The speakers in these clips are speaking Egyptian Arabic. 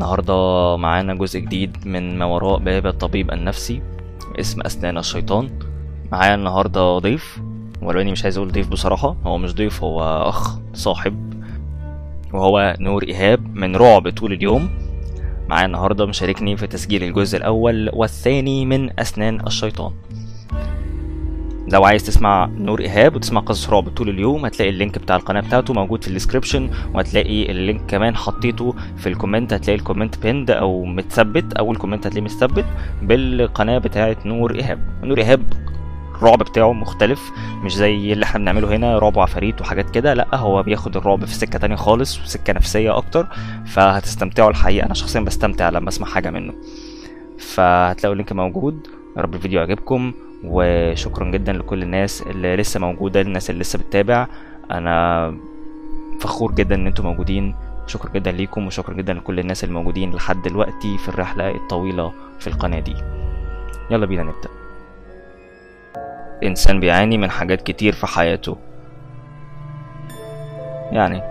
النهاردة معانا جزء جديد من ما وراء باب الطبيب النفسي اسم أسنان الشيطان معايا النهاردة ضيف ولو إني مش عايز أقول ضيف بصراحة هو مش ضيف هو أخ صاحب وهو نور إيهاب من رعب طول اليوم معايا النهاردة مشاركني في تسجيل الجزء الأول والثاني من أسنان الشيطان لو عايز تسمع نور إيهاب وتسمع قصص رعب طول اليوم هتلاقي اللينك بتاع القناة بتاعته موجود في الديسكريبشن وهتلاقي اللينك كمان حطيته في الكومنت هتلاقي الكومنت بيند أو متثبت أول كومنت هتلاقيه متثبت بالقناة بتاعة نور إيهاب نور إيهاب الرعب بتاعه مختلف مش زي اللي احنا بنعمله هنا رعب وعفاريت وحاجات كده لا هو بياخد الرعب في سكة تانية خالص وسكة نفسية أكتر فهتستمتعوا الحقيقة أنا شخصيا بستمتع لما أسمع حاجة منه فهتلاقوا اللينك موجود يا رب الفيديو يعجبكم وشكرا جدا لكل الناس اللي لسه موجودة الناس اللي لسه بتتابع أنا فخور جدا إن انتوا موجودين شكرا جدا ليكم وشكرا جدا لكل الناس اللي موجودين لحد دلوقتي في الرحلة الطويلة في القناة دي يلا بينا نبدأ إنسان بيعاني من حاجات كتير في حياته يعني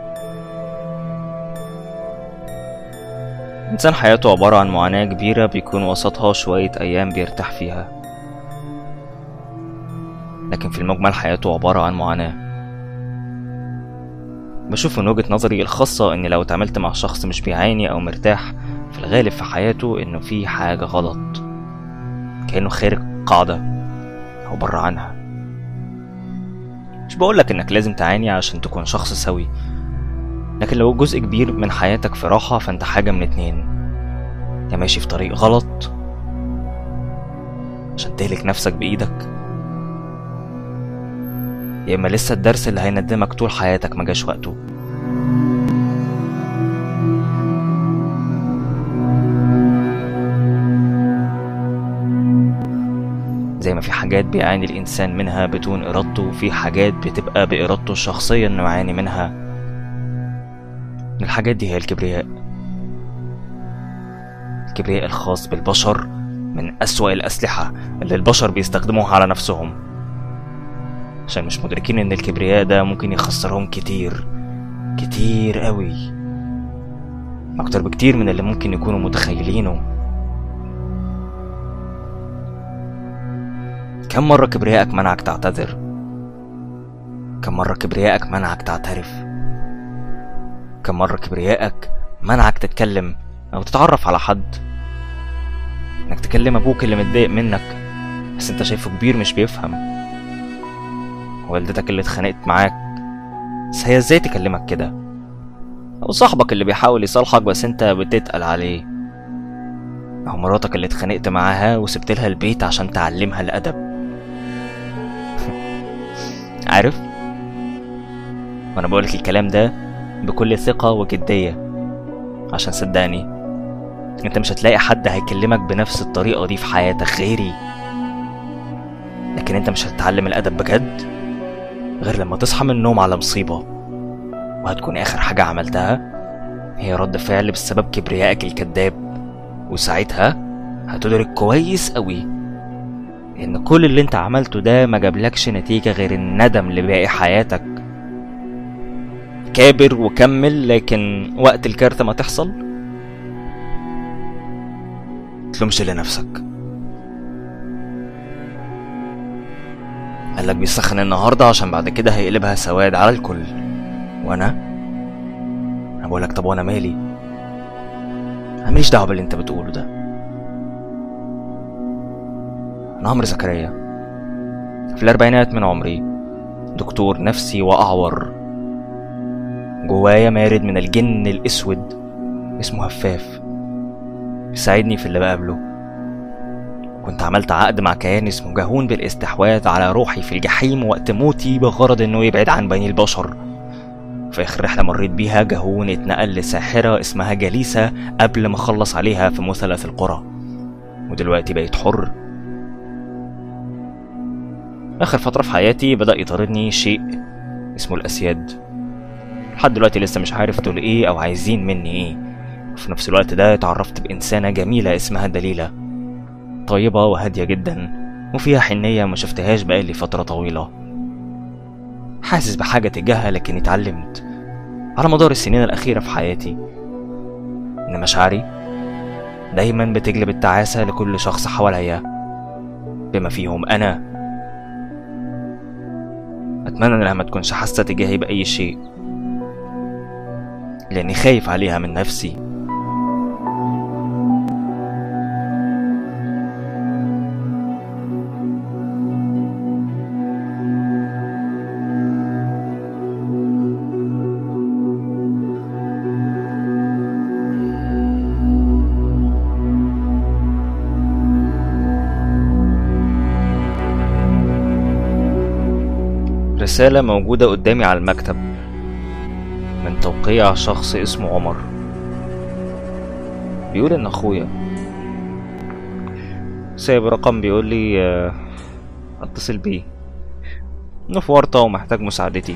إنسان حياته عبارة عن معاناة كبيرة بيكون وسطها شوية أيام بيرتاح فيها لكن في المجمل حياته عبارة عن معاناة بشوف من وجهة نظري الخاصة إن لو اتعاملت مع شخص مش بيعاني أو مرتاح في الغالب في حياته إنه في حاجة غلط كأنه خارج قاعدة أو بره عنها مش بقولك إنك لازم تعاني عشان تكون شخص سوي لكن لو جزء كبير من حياتك في راحة فأنت حاجة من اتنين يا ماشي في طريق غلط عشان تهلك نفسك بإيدك يا إما لسه الدرس اللي هيندمك طول حياتك ما جاش وقته زي ما في حاجات بيعاني الإنسان منها بدون إرادته وفي حاجات بتبقى بإرادته الشخصية إنه يعاني منها من الحاجات دي هي الكبرياء الكبرياء الخاص بالبشر من أسوأ الأسلحة اللي البشر بيستخدموها على نفسهم عشان مش مدركين ان الكبرياء ده ممكن يخسرهم كتير كتير قوي اكتر بكتير من اللي ممكن يكونوا متخيلينه كم مرة كبريائك منعك تعتذر كم مرة كبريائك منعك تعترف كم مرة كبريائك منعك تتكلم او تتعرف على حد انك تكلم ابوك اللي متضايق منك بس انت شايفه كبير مش بيفهم والدتك اللي اتخانقت معاك بس هي ازاي تكلمك كده او صاحبك اللي بيحاول يصالحك بس انت بتتقل عليه او مراتك اللي اتخانقت معاها وسبت لها البيت عشان تعلمها الادب عارف وانا بقولك الكلام ده بكل ثقة وجدية عشان صدقني انت مش هتلاقي حد هيكلمك بنفس الطريقة دي في حياتك غيري لكن انت مش هتتعلم الادب بجد غير لما تصحى من النوم على مصيبة وهتكون آخر حاجة عملتها هي رد فعل بسبب كبريائك الكذاب وساعتها هتدرك كويس قوي إن كل اللي انت عملته ده ما جابلكش نتيجة غير الندم لباقي حياتك كابر وكمل لكن وقت الكارثة ما تحصل تلومش لنفسك قالك بيسخن النهاردة عشان بعد كده هيقلبها سواد على الكل وانا انا بقولك طب وانا مالي انا ماليش دعوة باللي انت بتقوله ده انا عمرو زكريا في الاربعينات من عمري دكتور نفسي واعور جوايا مارد من الجن الاسود اسمه هفاف يساعدني في اللي بقابله كنت عملت عقد مع كيان اسمه جهون بالاستحواذ على روحي في الجحيم وقت موتي بغرض انه يبعد عن بني البشر في اخر رحله مريت بيها جهون اتنقل لساحره اسمها جليسه قبل ما اخلص عليها في مثلث القرى ودلوقتي بقيت حر اخر فتره في حياتي بدا يطاردني شيء اسمه الاسياد لحد دلوقتي لسه مش عارف دول ايه او عايزين مني ايه وفي نفس الوقت ده اتعرفت بانسانه جميله اسمها دليله طيبة وهادية جدا وفيها حنية ما شفتهاش بقالي فترة طويلة حاسس بحاجة تجاهها لكن اتعلمت على مدار السنين الأخيرة في حياتي إن مشاعري دايما بتجلب التعاسة لكل شخص حواليا بما فيهم أنا أتمنى إنها ما تكونش حاسة تجاهي بأي شيء لأني خايف عليها من نفسي رسالة موجودة قدامي على المكتب من توقيع شخص اسمه عمر بيقول ان اخويا سايب رقم بيقول لي آه، اتصل بيه انه في ورطة ومحتاج مساعدتي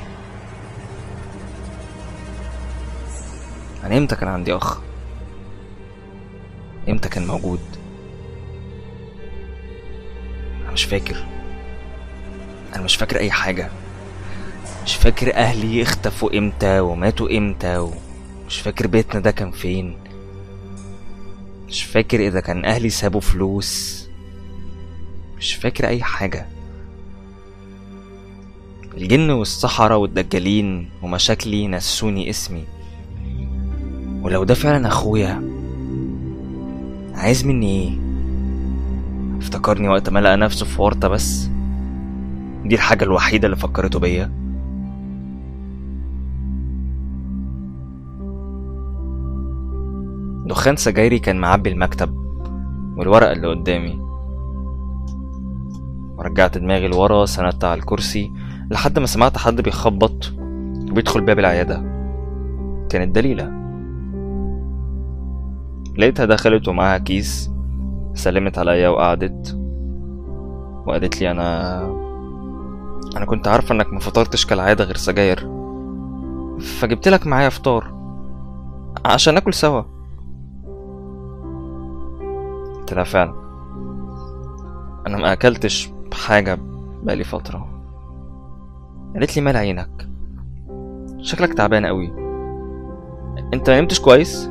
انا امتى كان عندي اخ امتى كان موجود انا مش فاكر انا مش فاكر اي حاجه مش فاكر اهلي اختفوا امتى وماتوا امتى ومش فاكر بيتنا ده كان فين مش فاكر اذا كان اهلي سابوا فلوس مش فاكر اي حاجه الجن والسحرة والدجالين ومشاكلي نسوني اسمي ولو ده فعلا اخويا عايز مني ايه افتكرني وقت ما لقى نفسه في ورطة بس دي الحاجة الوحيدة اللي فكرته بيا دخان سجايري كان معبي المكتب والورقة اللي قدامي ورجعت دماغي لورا سندت على الكرسي لحد ما سمعت حد بيخبط وبيدخل باب العيادة كانت دليلة لقيتها دخلت ومعاها كيس سلمت عليا وقعدت وقالت لي انا انا كنت عارفه انك ما فطرتش كالعاده غير سجاير فجبت لك معايا فطار عشان ناكل سوا قلت لها فعلا انا ما اكلتش حاجه بقالي فتره قالت لي مال عينك شكلك تعبان قوي انت ما نمتش كويس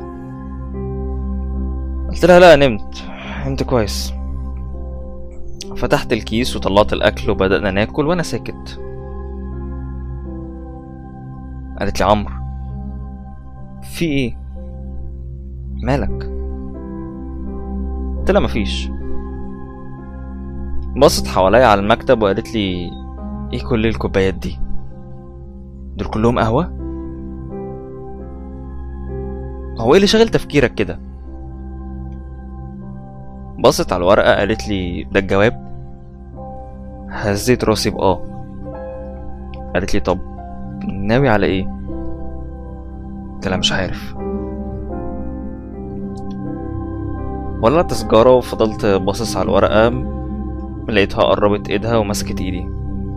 قلت لها لا نمت نمت كويس فتحت الكيس وطلعت الأكل وبدأنا ناكل وأنا ساكت قالت لي عمرو في إيه؟ مالك؟ قلت لها مفيش بصت حواليا على المكتب وقالت لي ايه كل الكوبايات دي دول كلهم قهوة هو ايه اللي شاغل تفكيرك كده بصت على الورقة قالت لي ده الجواب هزيت راسي بآه قالت لي طب ناوي على ايه قلت لها مش عارف ولعت سجارة وفضلت باصص على الورقة لقيتها قربت ايدها ومسكت ايدي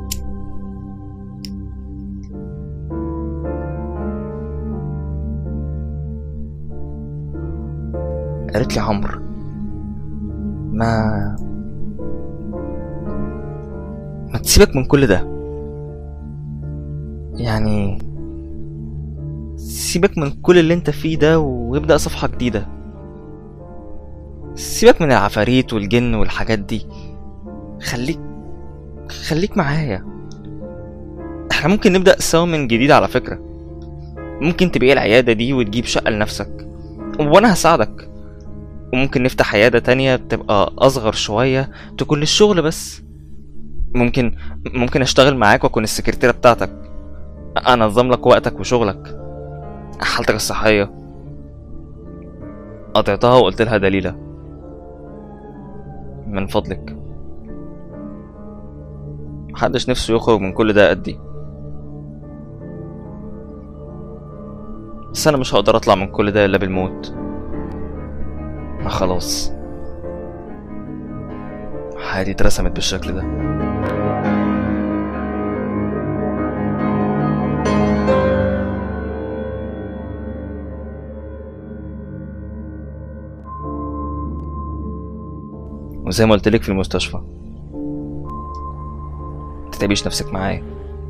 قالت لي عمرو ما ما تسيبك من كل ده يعني سيبك من كل اللي انت فيه ده وابدأ صفحة جديدة سيبك من العفاريت والجن والحاجات دي خليك خليك معايا احنا ممكن نبدأ سوا من جديد على فكرة ممكن تبيع العيادة دي وتجيب شقة لنفسك وانا هساعدك وممكن نفتح عيادة تانية بتبقى أصغر شوية تكون للشغل بس ممكن ممكن أشتغل معاك وأكون السكرتيرة بتاعتك أنظم لك وقتك وشغلك حالتك الصحية قطعتها وقلت لها دليلة من فضلك محدش نفسه يخرج من كل ده قدي بس أنا مش هقدر أطلع من كل ده إلا بالموت ما خلاص حياتي اترسمت بالشكل ده وزي ما قلت لك في المستشفى متتعبيش نفسك معايا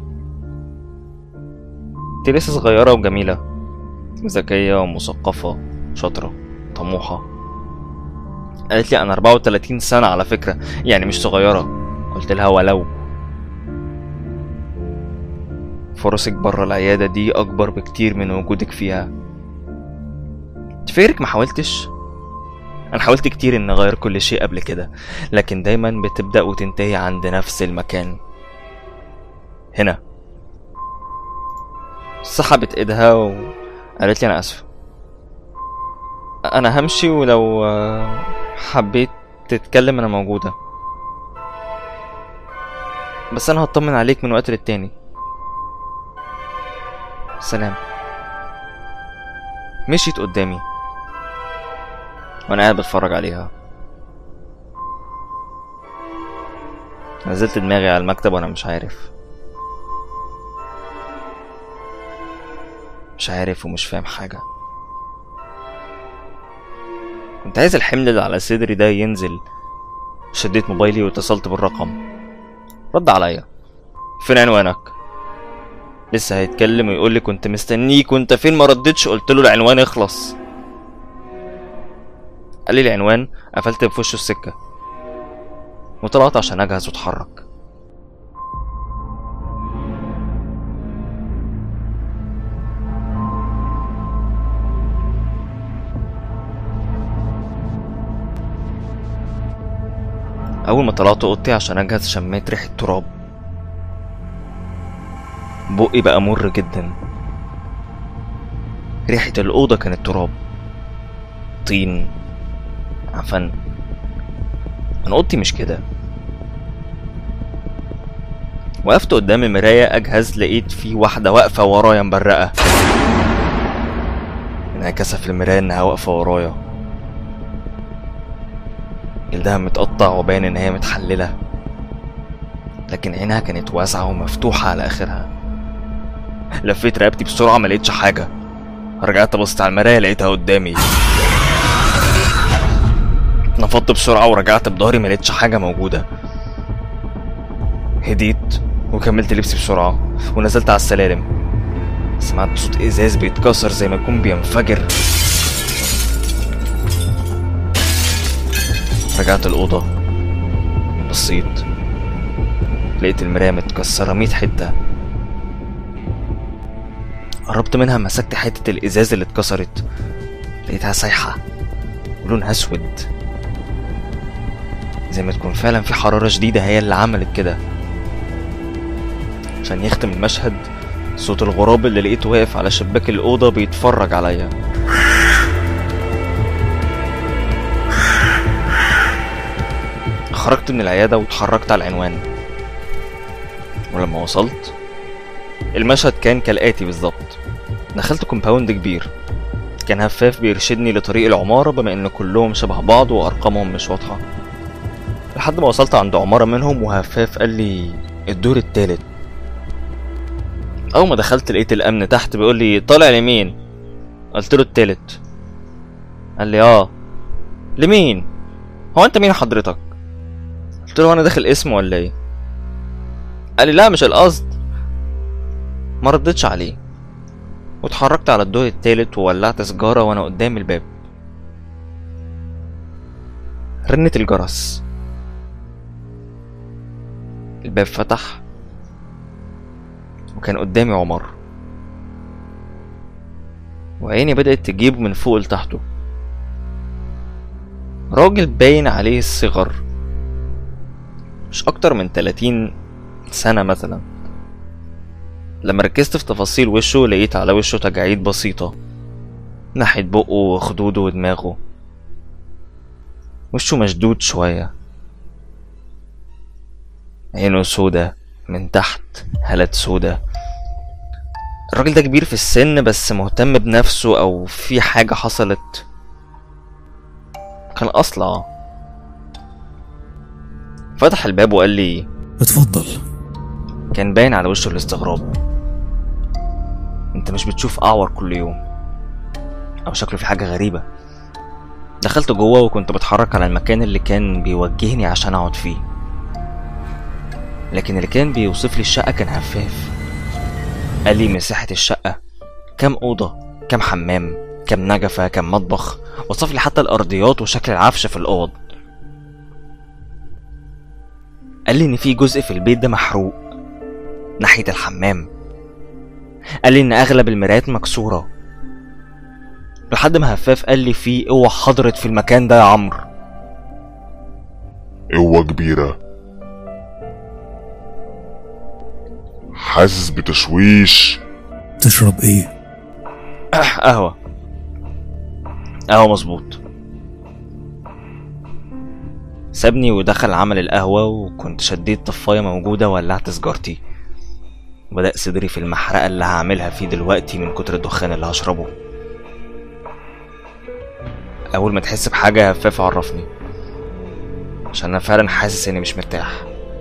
انت لسه صغيرة وجميلة ذكية ومثقفة شاطرة طموحة قالت لي انا 34 سنة على فكرة يعني مش صغيرة قلت لها ولو فرصك بره العيادة دي أكبر بكتير من وجودك فيها تفكرك ما حاولتش؟ أنا حاولت كتير إن أغير كل شيء قبل كده لكن دايما بتبدأ وتنتهي عند نفس المكان هنا سحبت ايدها وقالت لي انا اسفه انا همشي ولو آه، حبيت تتكلم انا موجوده بس انا هطمن عليك من وقت للتاني سلام مشيت قدامي وانا قاعد بتفرج عليها نزلت دماغي على المكتب وانا مش عارف مش عارف ومش فاهم حاجة كنت عايز الحمل اللي على صدري ده ينزل شديت موبايلي واتصلت بالرقم رد عليا فين عنوانك لسه هيتكلم ويقول لي كنت مستنيك وانت فين ما ردتش قلت له العنوان يخلص قال لي العنوان قفلت في وشه السكة وطلعت عشان اجهز واتحرك أول ما طلعت أوضتي عشان أجهز شميت ريحة تراب بقي بقى مر جدا ريحة الأوضة كانت تراب طين عفن أنا أوضتي مش كده وقفت قدام المراية أجهز لقيت في واحدة واقفة ورايا مبرقة انعكاسها في المراية إنها واقفة ورايا جلدها متقطع وباين ان هي متحللة لكن عينها كانت واسعة ومفتوحة على اخرها لفيت رقبتي بسرعة ما لقيتش حاجة رجعت بصيت على المراية لقيتها قدامي نفضت بسرعة ورجعت بضهري ما لقيتش حاجة موجودة هديت وكملت لبسي بسرعة ونزلت على السلالم سمعت صوت ازاز بيتكسر زي ما يكون بينفجر رجعت الأوضة بصيت لقيت المراية متكسرة ميت حتة قربت منها مسكت حتة الإزاز اللي اتكسرت لقيتها سايحة ولونها أسود زي ما تكون فعلا في حرارة شديدة هي اللي عملت كده عشان يختم المشهد صوت الغراب اللي لقيته واقف على شباك الأوضة بيتفرج عليا خرجت من العيادة واتحركت على العنوان ولما وصلت المشهد كان كالآتي بالظبط دخلت كومباوند كبير كان هفاف بيرشدني لطريق العمارة بما إن كلهم شبه بعض وأرقامهم مش واضحة لحد ما وصلت عند عمارة منهم وهفاف قال لي الدور التالت أول ما دخلت لقيت الأمن تحت بيقول لي طالع لمين قلت له التالت قال لي اه لمين هو انت مين حضرتك قلت له انا داخل اسم ولا ايه قال لي لا مش القصد ما ردتش عليه واتحركت على الدور التالت وولعت سجارة وانا قدام الباب رنت الجرس الباب فتح وكان قدامي عمر وعيني بدأت تجيبه من فوق لتحته راجل باين عليه الصغر مش أكتر من 30 سنة مثلا لما ركزت في تفاصيل وشه لقيت على وشه تجاعيد بسيطة ناحية بقه وخدوده ودماغه وشه مشدود شوية عينه سودا من تحت هالات سودا الراجل ده كبير في السن بس مهتم بنفسه او في حاجة حصلت كان اصلع فتح الباب وقال لي اتفضل كان باين على وشه الاستغراب انت مش بتشوف اعور كل يوم او شكله في حاجة غريبة دخلت جوه وكنت بتحرك على المكان اللي كان بيوجهني عشان اقعد فيه لكن اللي كان بيوصف لي الشقة كان هفاف قال لي مساحة الشقة كام أوضة كام حمام كم نجفة كم مطبخ وصف لي حتى الأرضيات وشكل العفش في الأوض قال لي إن في جزء في البيت ده محروق ناحية الحمام قال لي إن أغلب المرايات مكسورة لحد ما هفاف قال لي في قوة حضرت في المكان ده يا عمرو قوة كبيرة حاسس بتشويش تشرب ايه قهوة قهوة مظبوط سابني ودخل عمل القهوة وكنت شديت طفاية موجودة وولعت سجارتي وبدأ صدري في المحرقة اللي هعملها فيه دلوقتي من كتر الدخان اللي هشربه أول ما تحس بحاجة هفاف عرفني عشان أنا فعلا حاسس إني مش مرتاح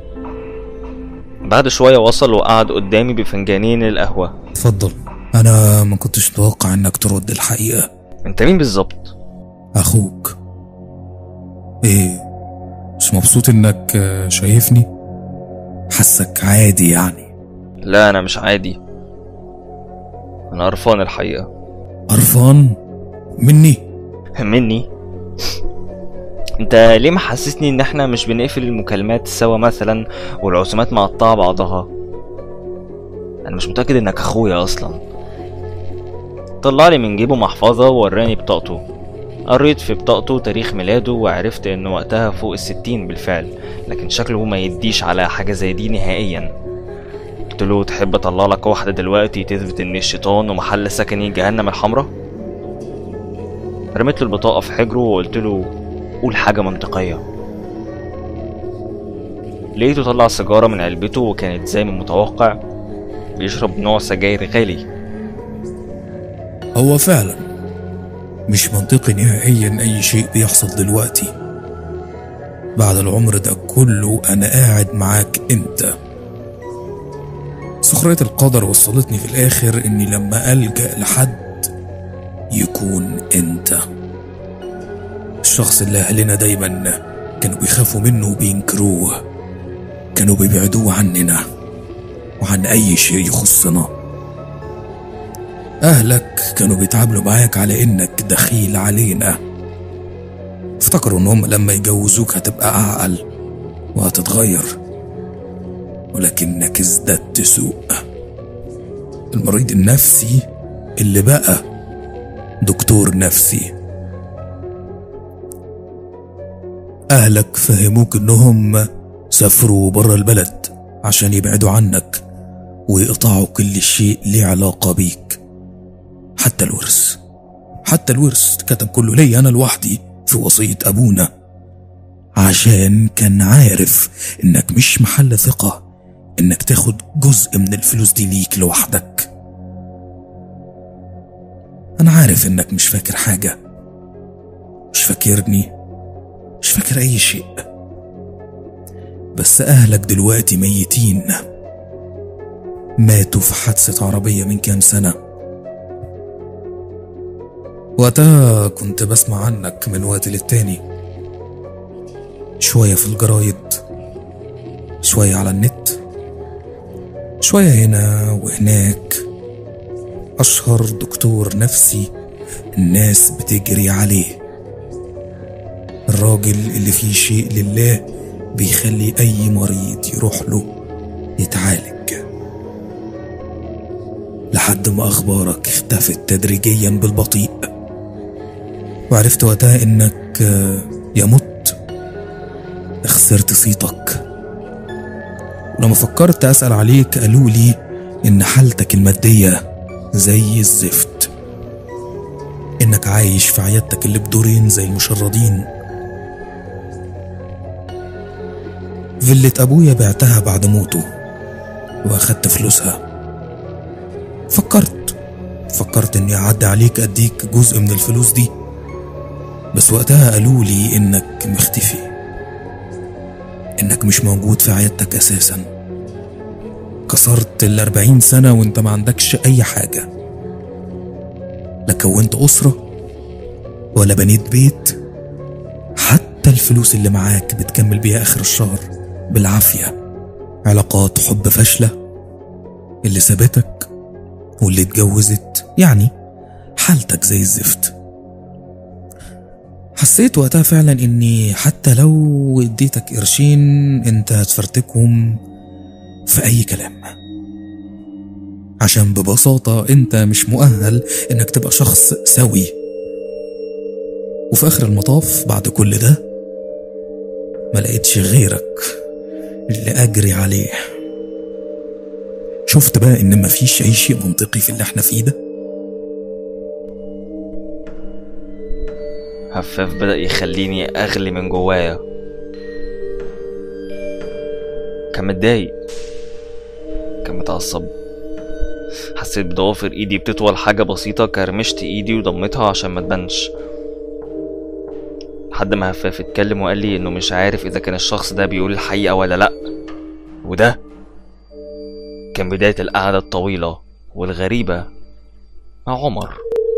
بعد شوية وصل وقعد قدامي بفنجانين القهوة اتفضل انا ما كنتش متوقع انك ترد الحقيقة انت مين بالظبط؟ اخوك ايه مش مبسوط انك آه، شايفني حاسك عادي يعني لا أنا مش عادي أنا قرفان الحقيقة قرفان مني مني انت ليه محسسني ان احنا مش بنقفل المكالمات سوا مثلا والعزومات مقطعة بعضها انا مش متأكد انك اخويا اصلا طلع لي من جيبه محفظة ووراني بطاقته قريت في بطاقته تاريخ ميلاده وعرفت انه وقتها فوق الستين بالفعل لكن شكله ما يديش على حاجة زي دي نهائيا قلت له تحب اطلع لك واحدة دلوقتي تثبت اني الشيطان ومحل سكني جهنم الحمراء رميت له البطاقة في حجره وقلت له قول حاجة منطقية لقيته طلع سيجارة من علبته وكانت زي ما متوقع بيشرب نوع سجاير غالي هو فعلا مش منطقي نهائيا اي شيء بيحصل دلوقتي بعد العمر ده كله انا قاعد معاك انت سخرية القدر وصلتني في الاخر اني لما الجأ لحد يكون انت الشخص اللي اهلنا دايما كانوا بيخافوا منه وبينكروه كانوا بيبعدوه عننا وعن اي شيء يخصنا أهلك كانوا بيتعاملوا معاك على إنك دخيل علينا افتكروا إنهم لما يجوزوك هتبقى أعقل وهتتغير ولكنك ازددت سوء المريض النفسي اللي بقى دكتور نفسي أهلك فهموك إنهم سافروا برا البلد عشان يبعدوا عنك ويقطعوا كل شيء ليه علاقة بيك حتى الورث حتى الورث كتب كله ليا أنا لوحدي في وصية أبونا عشان كان عارف إنك مش محل ثقة إنك تاخد جزء من الفلوس دي ليك لوحدك أنا عارف إنك مش فاكر حاجة مش فاكرني مش فاكر أي شيء بس أهلك دلوقتي ميتين ماتوا في حادثة عربية من كام سنة وقتها كنت بسمع عنك من وقت للتاني شوية في الجرايد شوية على النت شوية هنا وهناك أشهر دكتور نفسي الناس بتجري عليه الراجل اللي فيه شيء لله بيخلي أي مريض يروح له يتعالج لحد ما أخبارك اختفت تدريجيا بالبطيء وعرفت وقتها إنك آه، يا مت خسرت صيتك ولما فكرت أسأل عليك قالوا لي إن حالتك المادية زي الزفت إنك عايش في عيادتك اللي بدورين زي المشردين فيلة أبويا بعتها بعد موته وأخدت فلوسها فكرت فكرت إني أعدي عليك أديك جزء من الفلوس دي بس وقتها قالوا لي إنك مختفي إنك مش موجود في عيادتك أساسا كسرت الأربعين سنة وإنت ما عندكش أي حاجة لا كونت أسرة ولا بنيت بيت حتى الفلوس اللي معاك بتكمل بيها آخر الشهر بالعافية علاقات حب فاشلة اللي سابتك واللي اتجوزت يعني حالتك زي الزفت حسيت وقتها فعلا اني حتى لو اديتك قرشين انت هتفرتكهم في اي كلام عشان ببساطة انت مش مؤهل انك تبقى شخص سوي وفي اخر المطاف بعد كل ده ما لقيتش غيرك اللي اجري عليه شفت بقى ان مفيش اي شيء منطقي في اللي احنا فيه ده هفاف بدأ يخليني أغلي من جوايا كان متضايق كان متعصب حسيت بضوافر ايدي بتطول حاجة بسيطة كرمشت ايدي وضمتها عشان ما تبانش لحد ما هفاف اتكلم وقال لي انه مش عارف اذا كان الشخص ده بيقول الحقيقة ولا لأ وده كان بداية القعدة الطويلة والغريبة مع عمر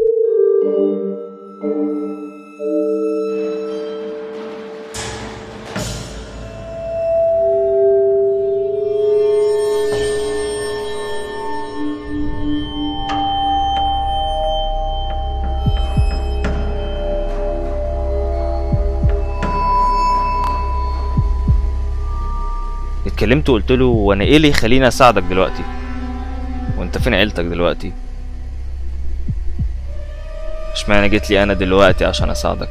اتكلمت وقلت له وانا ايه اللي يخليني اساعدك دلوقتي وانت فين عيلتك دلوقتي اشمعنى جيت لي انا دلوقتي عشان اساعدك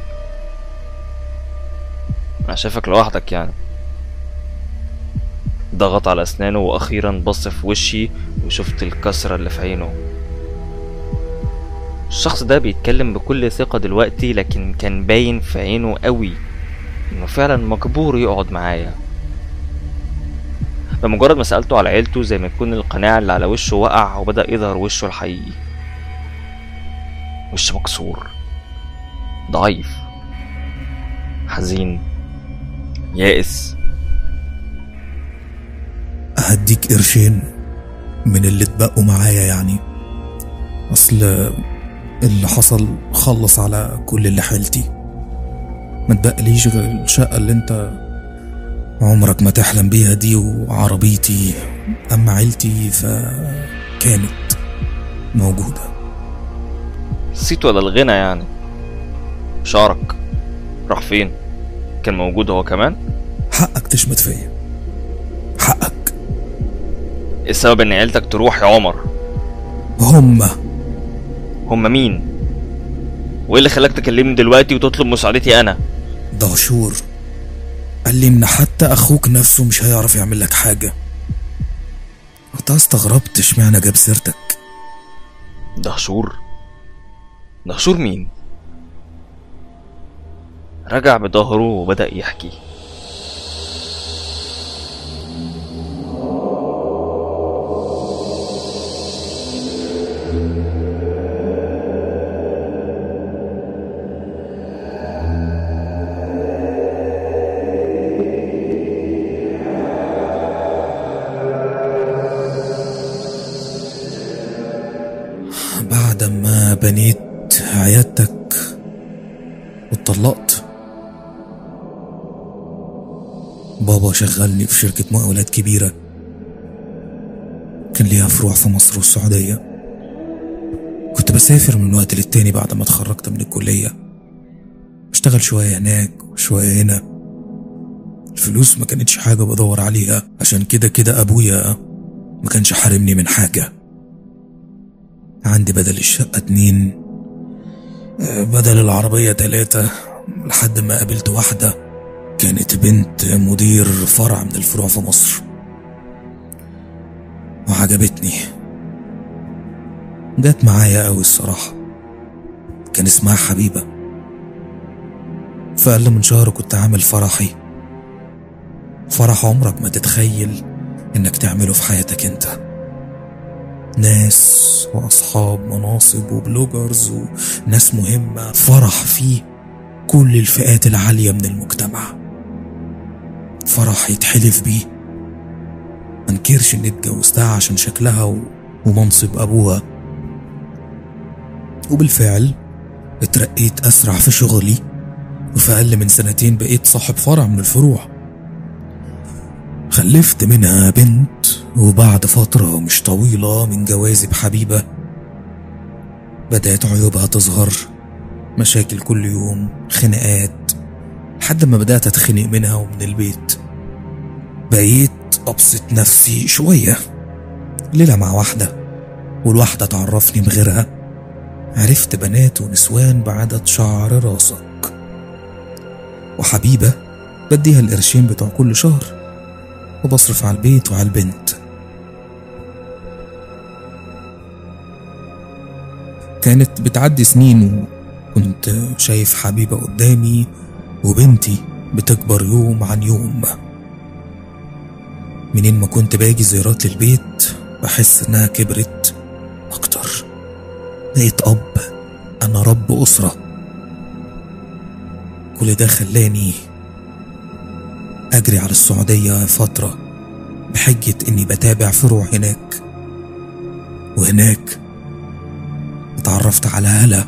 انا شايفك لوحدك يعني ضغط على اسنانه واخيرا بص في وشي وشفت الكسرة اللي في عينه الشخص ده بيتكلم بكل ثقة دلوقتي لكن كان باين في عينه قوي انه فعلا مجبور يقعد معايا بمجرد ما سألته على عيلته زي ما يكون القناع اللي على وشه وقع وبدأ يظهر وشه الحقيقي وش مكسور ضعيف حزين يائس هديك قرشين من اللي اتبقوا معايا يعني اصل اللي حصل خلص على كل اللي حيلتي ما تبقليش غير الشقة اللي انت عمرك ما تحلم بيها دي وعربيتي اما عيلتي فكانت موجودة الصيت ولا الغنى يعني شعرك راح فين كان موجود هو كمان حقك تشمت فيا حقك إيه السبب ان عيلتك تروح يا عمر هما هم مين وايه اللي خلاك تكلمني دلوقتي وتطلب مساعدتي انا دهشور قال لي ان حتى اخوك نفسه مش هيعرف يعمل لك حاجة وانت استغربت اشمعنى جاب سيرتك دهشور دهشور مين رجع بظهره وبدأ يحكي بعد ما بنيت عيادتك واتطلقت بابا شغلني في شركة مقاولات كبيرة كان ليها فروع في مصر والسعودية كنت بسافر من وقت للتاني بعد ما اتخرجت من الكلية اشتغل شوية هناك وشوية هنا الفلوس ما كانتش حاجة بدور عليها عشان كده كده أبويا ما كانش حارمني من حاجة عندي بدل الشقة اتنين آه، بدل العربية تلاتة لحد ما قابلت واحدة كانت بنت مدير فرع من الفروع في مصر وعجبتني جت معايا أوي الصراحة كان اسمها حبيبة في أقل من شهر كنت عامل فرحي فرح عمرك ما تتخيل إنك تعمله في حياتك انت ناس وأصحاب مناصب وبلوجرز وناس مهمة فرح فيه كل الفئات العالية من المجتمع فرح يتحلف بيه منكرش إني اتجوزتها عشان شكلها و... ومنصب أبوها وبالفعل اترقيت أسرع في شغلي وفي أقل من سنتين بقيت صاحب فرع من الفروع خلفت منها بنت وبعد فترة مش طويلة من جوازي بحبيبة بدأت عيوبها تظهر مشاكل كل يوم خناقات لحد ما بدأت أتخنق منها ومن البيت بقيت أبسط نفسي شوية ليلة مع واحدة والواحدة تعرفني بغيرها عرفت بنات ونسوان بعدد شعر راسك وحبيبة بديها القرشين بتوع كل شهر وبصرف على البيت وعلى البنت كانت بتعدي سنين وكنت شايف حبيبة قدامي وبنتي بتكبر يوم عن يوم منين ما كنت باجي زيارات للبيت بحس انها كبرت اكتر بقيت اب انا رب اسرة كل ده خلاني اجري على السعودية فترة بحجة اني بتابع فروع هناك وهناك اتعرفت على هلا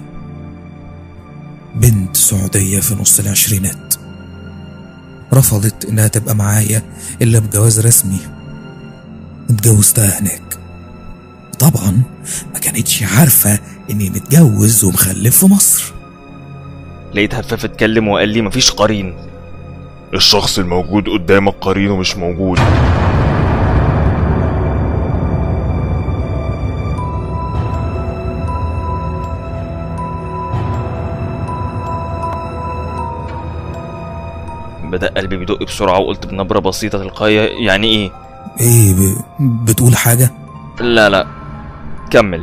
بنت سعودية في نص العشرينات رفضت انها تبقى معايا الا بجواز رسمي اتجوزتها هناك طبعا ما كانتش عارفة اني متجوز ومخلف في مصر لقيت هفاف اتكلم وقال لي مفيش قرين الشخص الموجود قدامك قرينه مش موجود بدأ قلبي بيدق بسرعة وقلت بنبرة بسيطة تلقائية يعني ايه ايه ب... بتقول حاجة لا لا كمل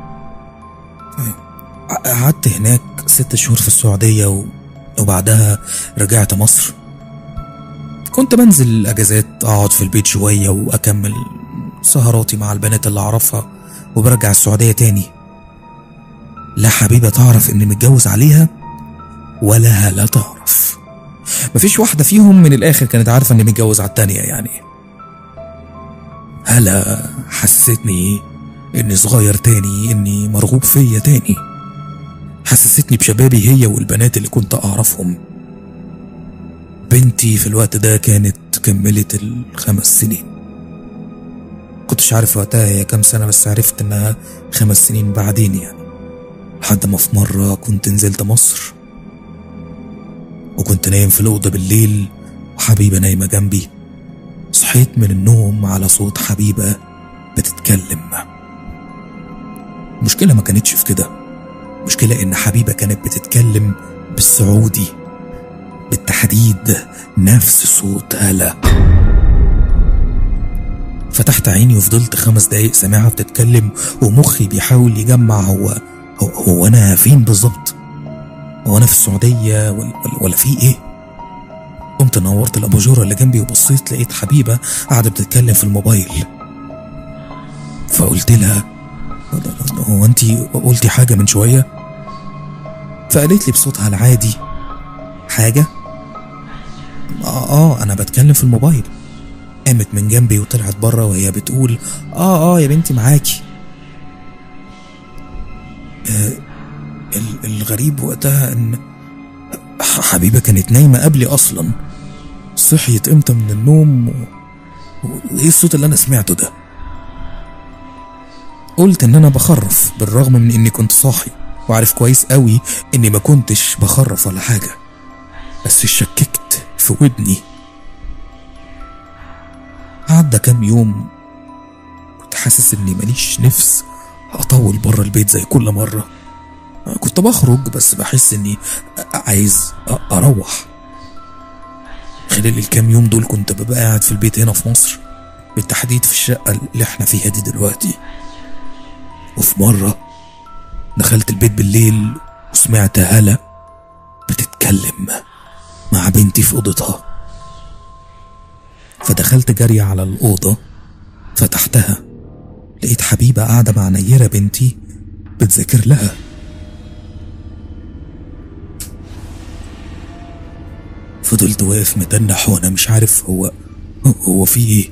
ق- قعدت هناك ست شهور في السعودية و... وبعدها رجعت مصر كنت بنزل الأجازات أقعد في البيت شوية وأكمل سهراتي مع البنات اللي أعرفها وبرجع السعودية تاني لا حبيبة تعرف إني متجوز عليها ولا هلا تعرف مفيش واحدة فيهم من الآخر كانت عارفة إني متجوز على التانية يعني هلا حسستني إني صغير تاني إني مرغوب فيا تاني حسستني بشبابي هي والبنات اللي كنت أعرفهم بنتي في الوقت ده كانت كملت الخمس سنين كنتش عارف وقتها هي كام سنة بس عرفت إنها خمس سنين بعدين يعني لحد ما في مرة كنت نزلت مصر وكنت نايم في الأوضة بالليل وحبيبة نايمة جنبي صحيت من النوم على صوت حبيبة بتتكلم المشكلة ما كانتش في كده المشكلة إن حبيبة كانت بتتكلم بالسعودي بالتحديد نفس صوت هلا فتحت عيني وفضلت خمس دقايق سامعها بتتكلم ومخي بيحاول يجمع هو هو, هو أنا فين بالظبط هو أنا في السعودية ولا, ولا, ولا في إيه قمت نورت الأباجورة اللي جنبي وبصيت لقيت حبيبة قاعدة بتتكلم في الموبايل فقلت لها هو انت قلتي حاجة من شوية فقالت لي بصوتها العادي حاجة آه, اه انا بتكلم في الموبايل قامت من جنبي وطلعت بره وهي بتقول اه اه يا بنتي معاكي آه ال- الغريب وقتها ان ح- حبيبة كانت نايمة قبلي اصلا صحيت امتى من النوم و... وايه الصوت اللي انا سمعته ده قلت ان انا بخرف بالرغم من اني كنت صاحي وعارف كويس قوي اني ما كنتش بخرف ولا حاجة بس شككت في ودني عدى كام يوم كنت حاسس اني ماليش نفس اطول بره البيت زي كل مرة كنت بخرج بس بحس اني عايز أ- اروح خلال الكام يوم دول كنت ببقى قاعد في البيت هنا في مصر بالتحديد في الشقة اللي احنا فيها دي دلوقتي وفي مرة دخلت البيت بالليل وسمعت هالة بتتكلم مع بنتي في أوضتها فدخلت جري على الأوضة فتحتها لقيت حبيبة قاعدة مع نيرة بنتي بتذاكر لها فضلت واقف متنح وانا مش عارف هو هو في ايه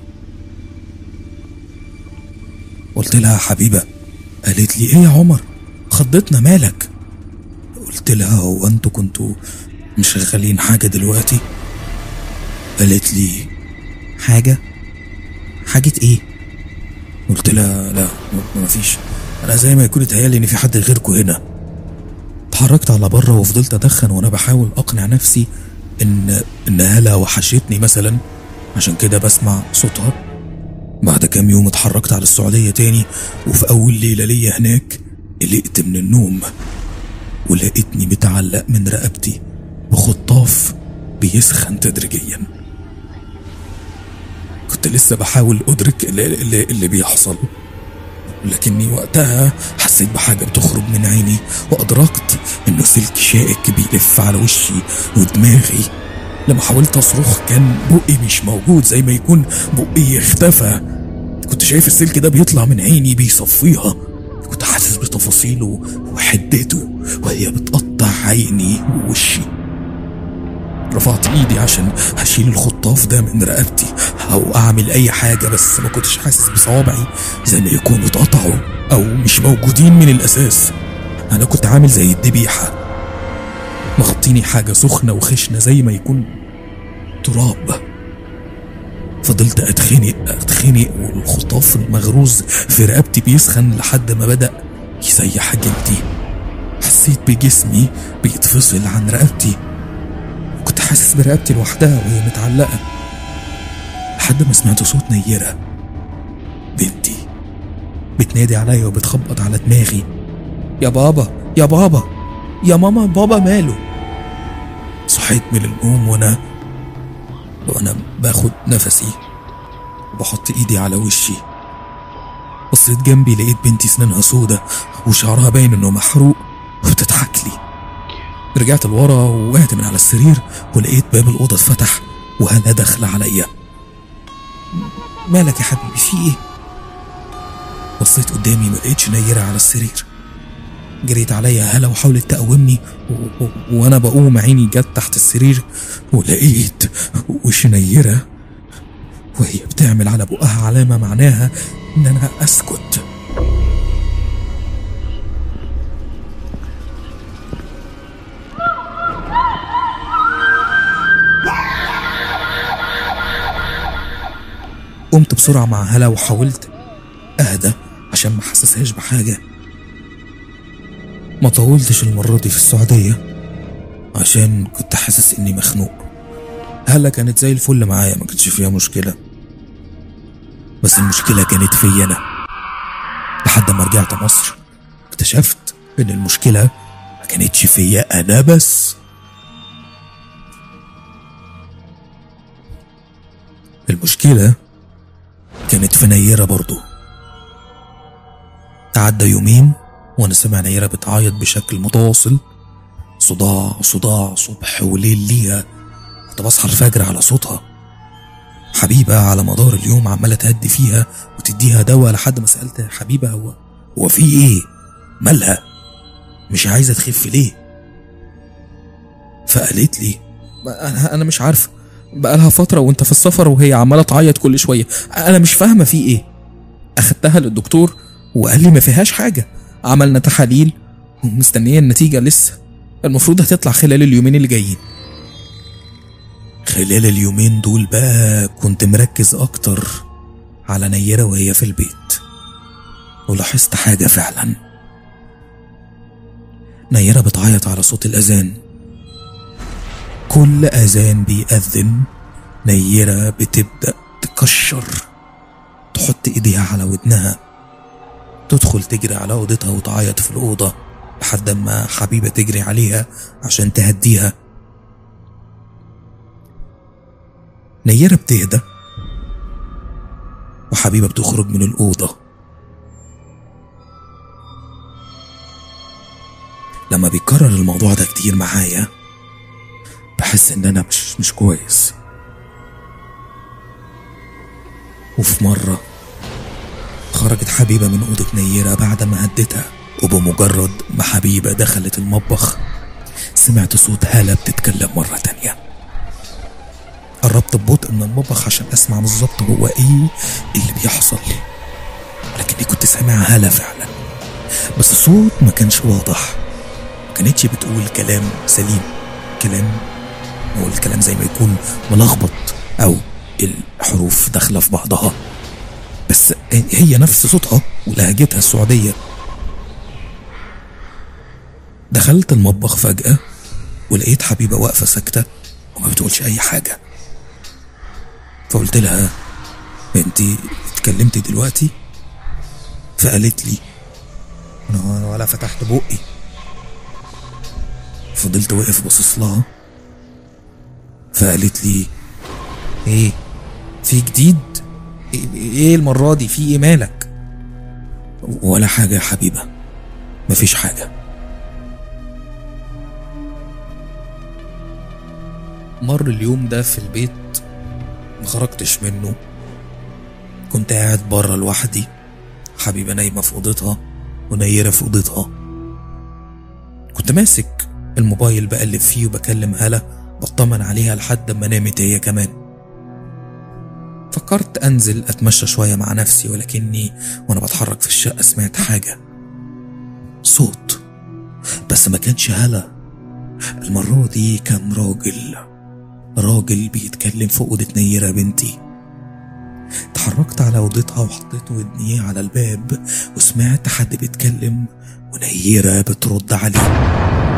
قلت لها حبيبة قالت لي ايه يا عمر خضتنا مالك قلت لها هو انتوا كنتوا مشغلين حاجة دلوقتي قالت لي حاجة حاجة ايه قلت لها لا م- مفيش انا زي ما يكون اتهيالي ان في حد غيركم هنا اتحركت على بره وفضلت ادخن وانا بحاول اقنع نفسي ان ان هلا وحشتني مثلا عشان كده بسمع صوتها بعد كام يوم اتحركت على السعودية تاني وفي أول ليلة ليا هناك قلقت من النوم ولقيتني متعلق من رقبتي بخطاف بيسخن تدريجيا كنت لسه بحاول أدرك اللي, اللي, اللي بيحصل لكني وقتها حسيت بحاجة بتخرج من عيني وأدركت إنه سلك شائك بيلف على وشي ودماغي لما حاولت أصرخ كان بقي مش موجود زي ما يكون بقي اختفى كنت شايف السلك ده بيطلع من عيني بيصفيها كنت حاسس بتفاصيله وحدته وهي بتقطع عيني ووشي رفعت ايدي عشان هشيل الخطاف ده من رقبتي او اعمل اي حاجه بس ما كنتش حاسس بصوابعي زي ما يكونوا اتقطعوا او مش موجودين من الاساس انا كنت عامل زي الذبيحه مغطيني حاجه سخنه وخشنه زي ما يكون تراب فضلت اتخنق اتخنق والخطاف المغروز في رقبتي بيسخن لحد ما بدا يسيح جلدي حسيت بجسمي بيتفصل عن رقبتي كنت حاسس برقبتي لوحدها وهي متعلقة لحد ما سمعت صوت نيرة بنتي بتنادي عليا وبتخبط على دماغي يا بابا يا بابا يا ماما بابا ماله صحيت من النوم وانا وانا باخد نفسي وبحط ايدي على وشي بصيت جنبي لقيت بنتي سنانها سودة وشعرها باين انه محروق وبتضحك لي رجعت لورا ووقعت من على السرير ولقيت باب الأوضة اتفتح وهلا داخلة عليا مالك يا حبيبي في ايه؟ بصيت قدامي ما لقيتش نيرة على السرير جريت عليا هلا وحاولت تقومني و... و... وانا بقوم عيني جت تحت السرير ولقيت وش نيرة وهي بتعمل على بقها علامة معناها ان انا اسكت قمت بسرعة مع هلا وحاولت أهدى عشان ما حسسهاش بحاجة ما طولتش المرة دي في السعودية عشان كنت حاسس إني مخنوق هلا كانت زي الفل معايا ما كانش فيها مشكلة بس المشكلة كانت فيا أنا لحد ما رجعت مصر اكتشفت إن المشكلة ما كانتش فيا أنا بس المشكلة كانت في نيرة برضو تعدى يومين وانا سامع نيرة بتعيط بشكل متواصل صداع صداع صبح وليل ليها كنت بصحى الفجر على صوتها حبيبة على مدار اليوم عمالة تهدي فيها وتديها دواء لحد ما سألت حبيبة هو هو في ايه مالها مش عايزة تخف ليه فقالت لي انا انا مش عارفه بقالها فترة وانت في السفر وهي عمالة تعيط كل شوية انا مش فاهمة في ايه اخدتها للدكتور وقال لي ما فيهاش حاجة عملنا تحاليل ومستنية النتيجة لسه المفروض هتطلع خلال اليومين اللي جايين خلال اليومين دول بقى كنت مركز اكتر على نيرة وهي في البيت ولاحظت حاجة فعلا نيرة بتعيط على صوت الأذان كل أذان بيأذن نيرة بتبدأ تكشر تحط إيديها على ودنها تدخل تجري على أوضتها وتعيط في الأوضة لحد ما حبيبة تجري عليها عشان تهديها نيرة بتهدى وحبيبة بتخرج من الأوضة لما بيكرر الموضوع ده كتير معايا بحس ان انا مش مش كويس وفي مرة خرجت حبيبة من أوضة نيرة بعد ما هدتها وبمجرد ما حبيبة دخلت المطبخ سمعت صوت هالة بتتكلم مرة تانية قربت ببطء من المطبخ عشان أسمع بالظبط هو إيه اللي بيحصل لكني كنت سامع هالة فعلا بس الصوت ما كانش واضح ما كانتش بتقول كلام سليم كلام هو الكلام زي ما يكون ملخبط او الحروف داخله في بعضها بس هي نفس صوتها ولهجتها السعوديه دخلت المطبخ فجأة ولقيت حبيبة واقفة ساكتة وما بتقولش أي حاجة فقلت لها انتي اتكلمتي دلوقتي فقالت لي انا ولا فتحت بقي فضلت واقف باصص لها فقالت لي ايه في جديد ايه إيه المرة دي في ايه مالك ولا حاجة يا حبيبة مفيش حاجة مر اليوم ده في البيت ما خرجتش منه كنت قاعد بره لوحدي حبيبة نايمة في أوضتها ونيرة في أوضتها كنت ماسك الموبايل بقلب فيه وبكلم هلا بطمن عليها لحد ما نامت هي كمان فكرت أنزل أتمشى شوية مع نفسي ولكني وأنا بتحرك في الشقة سمعت حاجة صوت بس ما كانش هلا المرة دي كان راجل راجل بيتكلم في أوضة نيرة بنتي اتحركت على أوضتها وحطيت ودني على الباب وسمعت حد بيتكلم ونيرة بترد عليه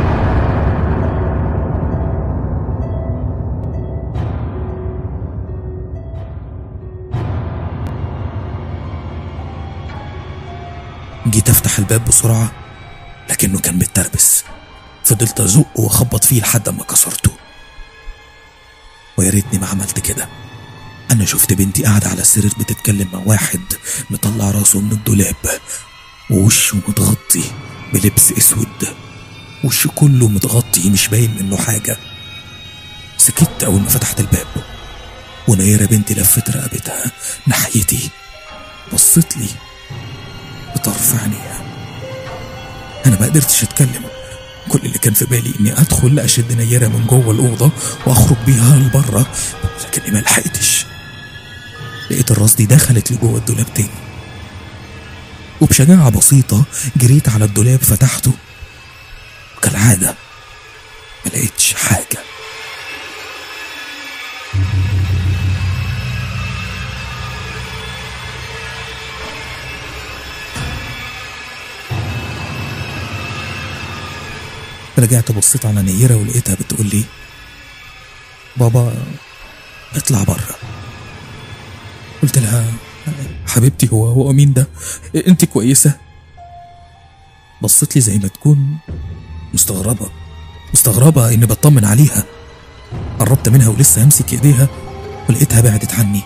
جيت افتح الباب بسرعة لكنه كان متربس فضلت ازقه واخبط فيه لحد ما كسرته ويا ريتني ما عملت كده انا شفت بنتي قاعدة على السرير بتتكلم مع واحد مطلع راسه من الدولاب ووشه متغطي بلبس اسود وشه كله متغطي مش باين منه حاجة سكت اول ما فتحت الباب ونيرة بنتي لفت رقبتها ناحيتي بصت لي بطرف عينيها انا ما قدرتش اتكلم كل اللي كان في بالي اني ادخل اشد نيرة من جوه الاوضه واخرج بيها لبره لكني ما لحقتش لقيت الراس دي دخلت لجوه الدولاب تاني وبشجاعة بسيطة جريت على الدولاب فتحته وكالعادة ما لقيتش حاجة رجعت بصيت على نيرة ولقيتها بتقول لي بابا اطلع بره قلت لها حبيبتي هو هو مين ده انت كويسة بصت لي زي ما تكون مستغربة مستغربة اني بطمن عليها قربت منها ولسه همسك ايديها ولقيتها بعدت عني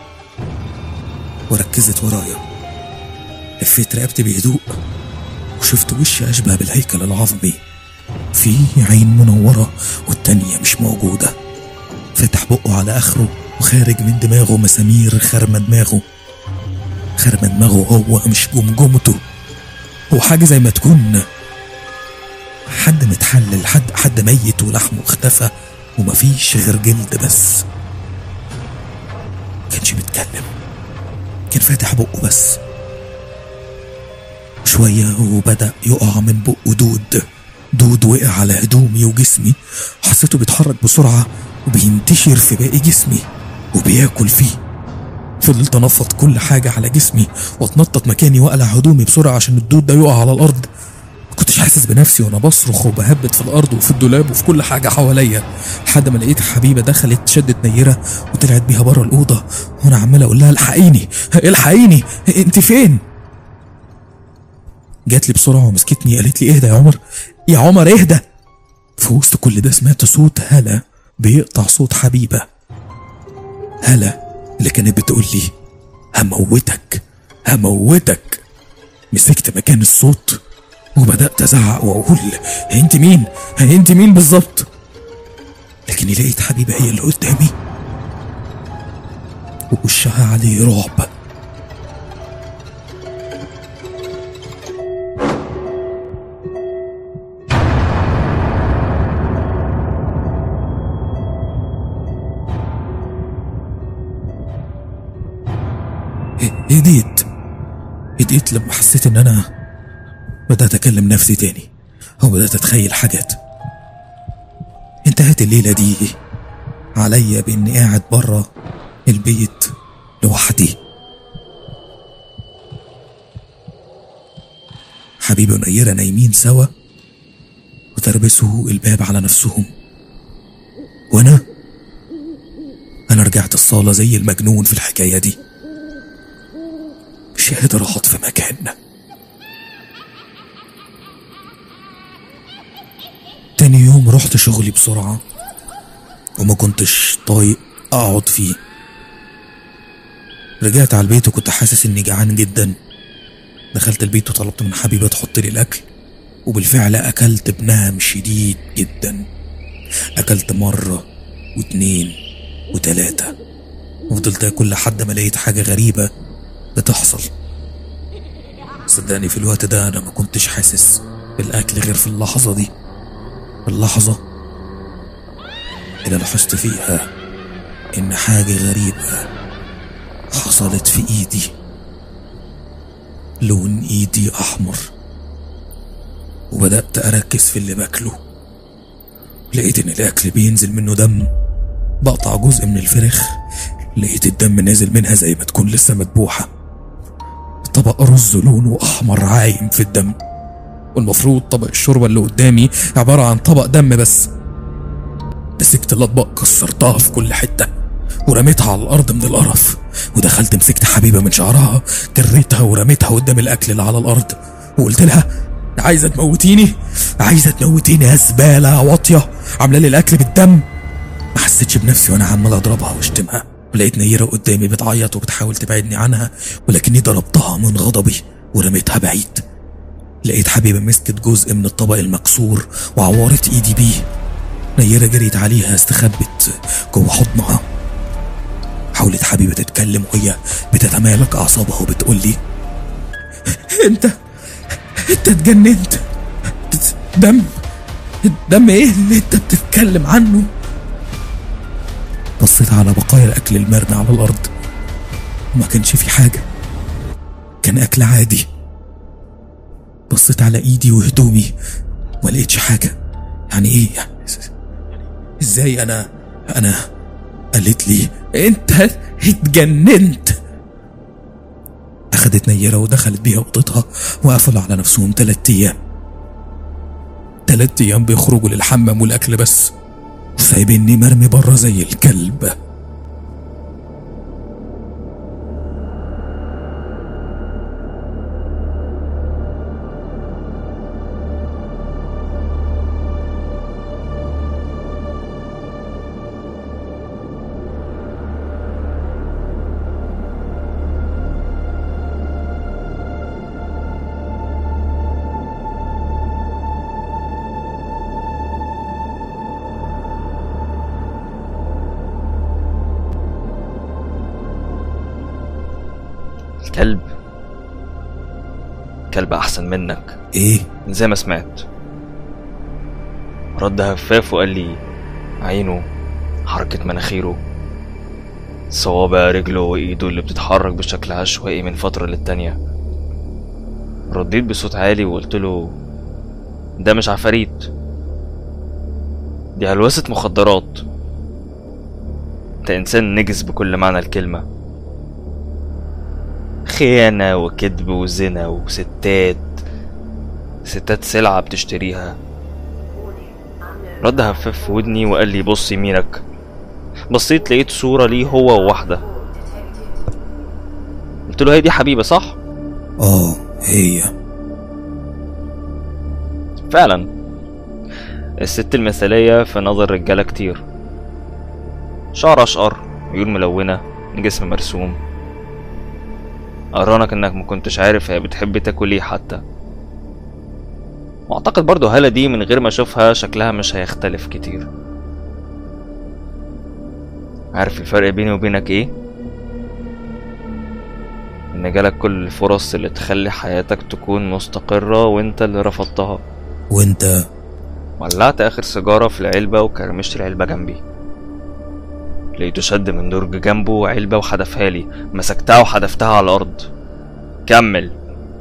وركزت ورايا لفيت رقبتي بهدوء وشفت وش أشبه بالهيكل العظمي في عين منورة والتانية مش موجودة فتح بقه على آخره وخارج من دماغه مسامير خرمة دماغه خرمة دماغه هو مش جمجمته هو حاجة زي ما تكون حد متحلل حد حد ميت ولحمه اختفى ومفيش غير جلد بس كانش بيتكلم كان فاتح بقه بس شوية وبدأ يقع من بقه دود دود وقع على هدومي وجسمي حسيته بيتحرك بسرعة وبينتشر في باقي جسمي وبياكل فيه فضلت انفض كل حاجة على جسمي واتنطط مكاني واقلع هدومي بسرعة عشان الدود ده يقع على الأرض كنتش حاسس بنفسي وانا بصرخ وبهبت في الارض وفي الدولاب وفي كل حاجه حواليا لحد ما لقيت حبيبه دخلت شدت نيره وطلعت بيها بره الاوضه وانا عمال اقول لها الحقيني الحقيني انت فين جات لي بسرعه ومسكتني قالت لي اهدى يا عمر يا عمر اهدى في وسط كل ده سمعت صوت هلا بيقطع صوت حبيبه هلا اللي كانت بتقول لي هموتك هموتك مسكت مكان الصوت وبدأت أزعق وأقول أنت مين؟ أنت مين بالظبط؟ لكني لقيت حبيبة هي اللي قدامي ووشها عليه رعب هديت هديت لما حسيت ان انا بدأت أكلم نفسي تاني وبدأت أتخيل حاجات انتهت الليلة دي عليا بإني قاعد برا البيت لوحدي حبيبي ونيرة نايمين سوا وتربسوا الباب على نفسهم وأنا أنا رجعت الصالة زي المجنون في الحكاية دي مش قادر أقعد في مكان تاني يوم رحت شغلي بسرعة وما كنتش طايق أقعد فيه رجعت على البيت وكنت حاسس إني جعان جدا دخلت البيت وطلبت من حبيبة تحط لي الأكل وبالفعل أكلت بنهم شديد جدا أكلت مرة واتنين وتلاتة وفضلت أكل لحد ما لقيت حاجة غريبة بتحصل صدقني في الوقت ده أنا ما كنتش حاسس بالأكل غير في اللحظة دي اللحظة اللي لاحظت فيها إن حاجة غريبة حصلت في إيدي لون إيدي أحمر وبدأت أركز في اللي باكله لقيت إن الأكل بينزل منه دم بقطع جزء من الفراخ لقيت الدم نازل منها زي ما تكون لسه مدبوحة طبق رز لونه أحمر عايم في الدم والمفروض طبق الشوربة اللي قدامي عبارة عن طبق دم بس مسكت الأطباق كسرتها في كل حتة ورميتها على الأرض من القرف ودخلت مسكت حبيبة من شعرها جريتها ورميتها قدام الأكل اللي على الأرض وقلت لها عايزة تموتيني عايزة تموتيني يا زبالة واطية عاملة لي الأكل بالدم ما حسيتش بنفسي وأنا عمال أضربها وأشتمها ولقيت نيرة قدامي بتعيط وبتحاول تبعدني عنها ولكني ضربتها من غضبي ورميتها بعيد لقيت حبيبة مسكت جزء من الطبق المكسور وعورت ايدي بيه نيرة جريت عليها استخبت جوه حضنها حاولت حبيبة تتكلم وهي بتتمالك أعصابها وبتقول لي أنت أنت اتجننت دم الدم إيه اللي أنت بتتكلم عنه بصيت على بقايا الأكل المرمي على الأرض وما كانش في حاجة كان أكل عادي بصيت على ايدي وهدومي ما لقيتش حاجة يعني ايه يعني ازاي انا انا قالت لي انت اتجننت اخدت نيرة ودخلت بيها اوضتها وقفلوا على نفسهم تلات ايام تلات ايام بيخرجوا للحمام والاكل بس وسايبيني مرمي بره زي الكلب الكلب كلب احسن منك ايه زي ما سمعت رد هفاف وقال لي عينه حركة مناخيره صوابع رجله وإيده اللي بتتحرك بشكل عشوائي من فترة للتانية رديت بصوت عالي وقلت له ده مش عفاريت دي هلوسة مخدرات انت انسان نجس بكل معنى الكلمة خيانة وكذب وزنا وستات ستات سلعة بتشتريها رد هفاف في ودني وقال لي بص يمينك بصيت لقيت صورة ليه هو وواحدة قلت له هي دي حبيبة صح؟ اه هي فعلا الست المثالية في نظر رجالة كتير شعر أشقر عيون ملونة جسم مرسوم أرانك إنك مكنتش عارف هي بتحب تاكل ايه حتى واعتقد برضو هالة دي من غير ما اشوفها شكلها مش هيختلف كتير عارف الفرق بيني وبينك ايه ان جالك كل الفرص اللي تخلي حياتك تكون مستقرة وانت اللي رفضتها وانت ولعت اخر سيجارة في العلبة وكرمشت العلبة جنبي لقيته شد من درج جنبه علبة وحدفها لي مسكتها وحدفتها على الأرض كمل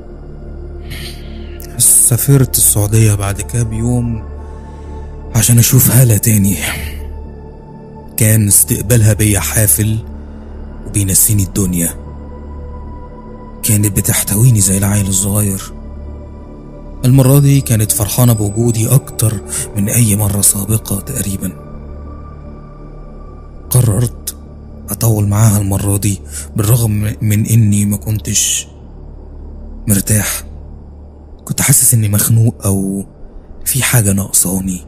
سافرت السعودية بعد كام يوم عشان أشوف هالة تاني كان استقبالها بيا حافل وبينسيني الدنيا كانت بتحتويني زي العيل الصغير المرة دي كانت فرحانة بوجودي أكتر من أي مرة سابقة تقريبا قررت أطول معاها المرة دي بالرغم من إني ما كنتش مرتاح كنت حاسس إني مخنوق أو في حاجة ناقصاني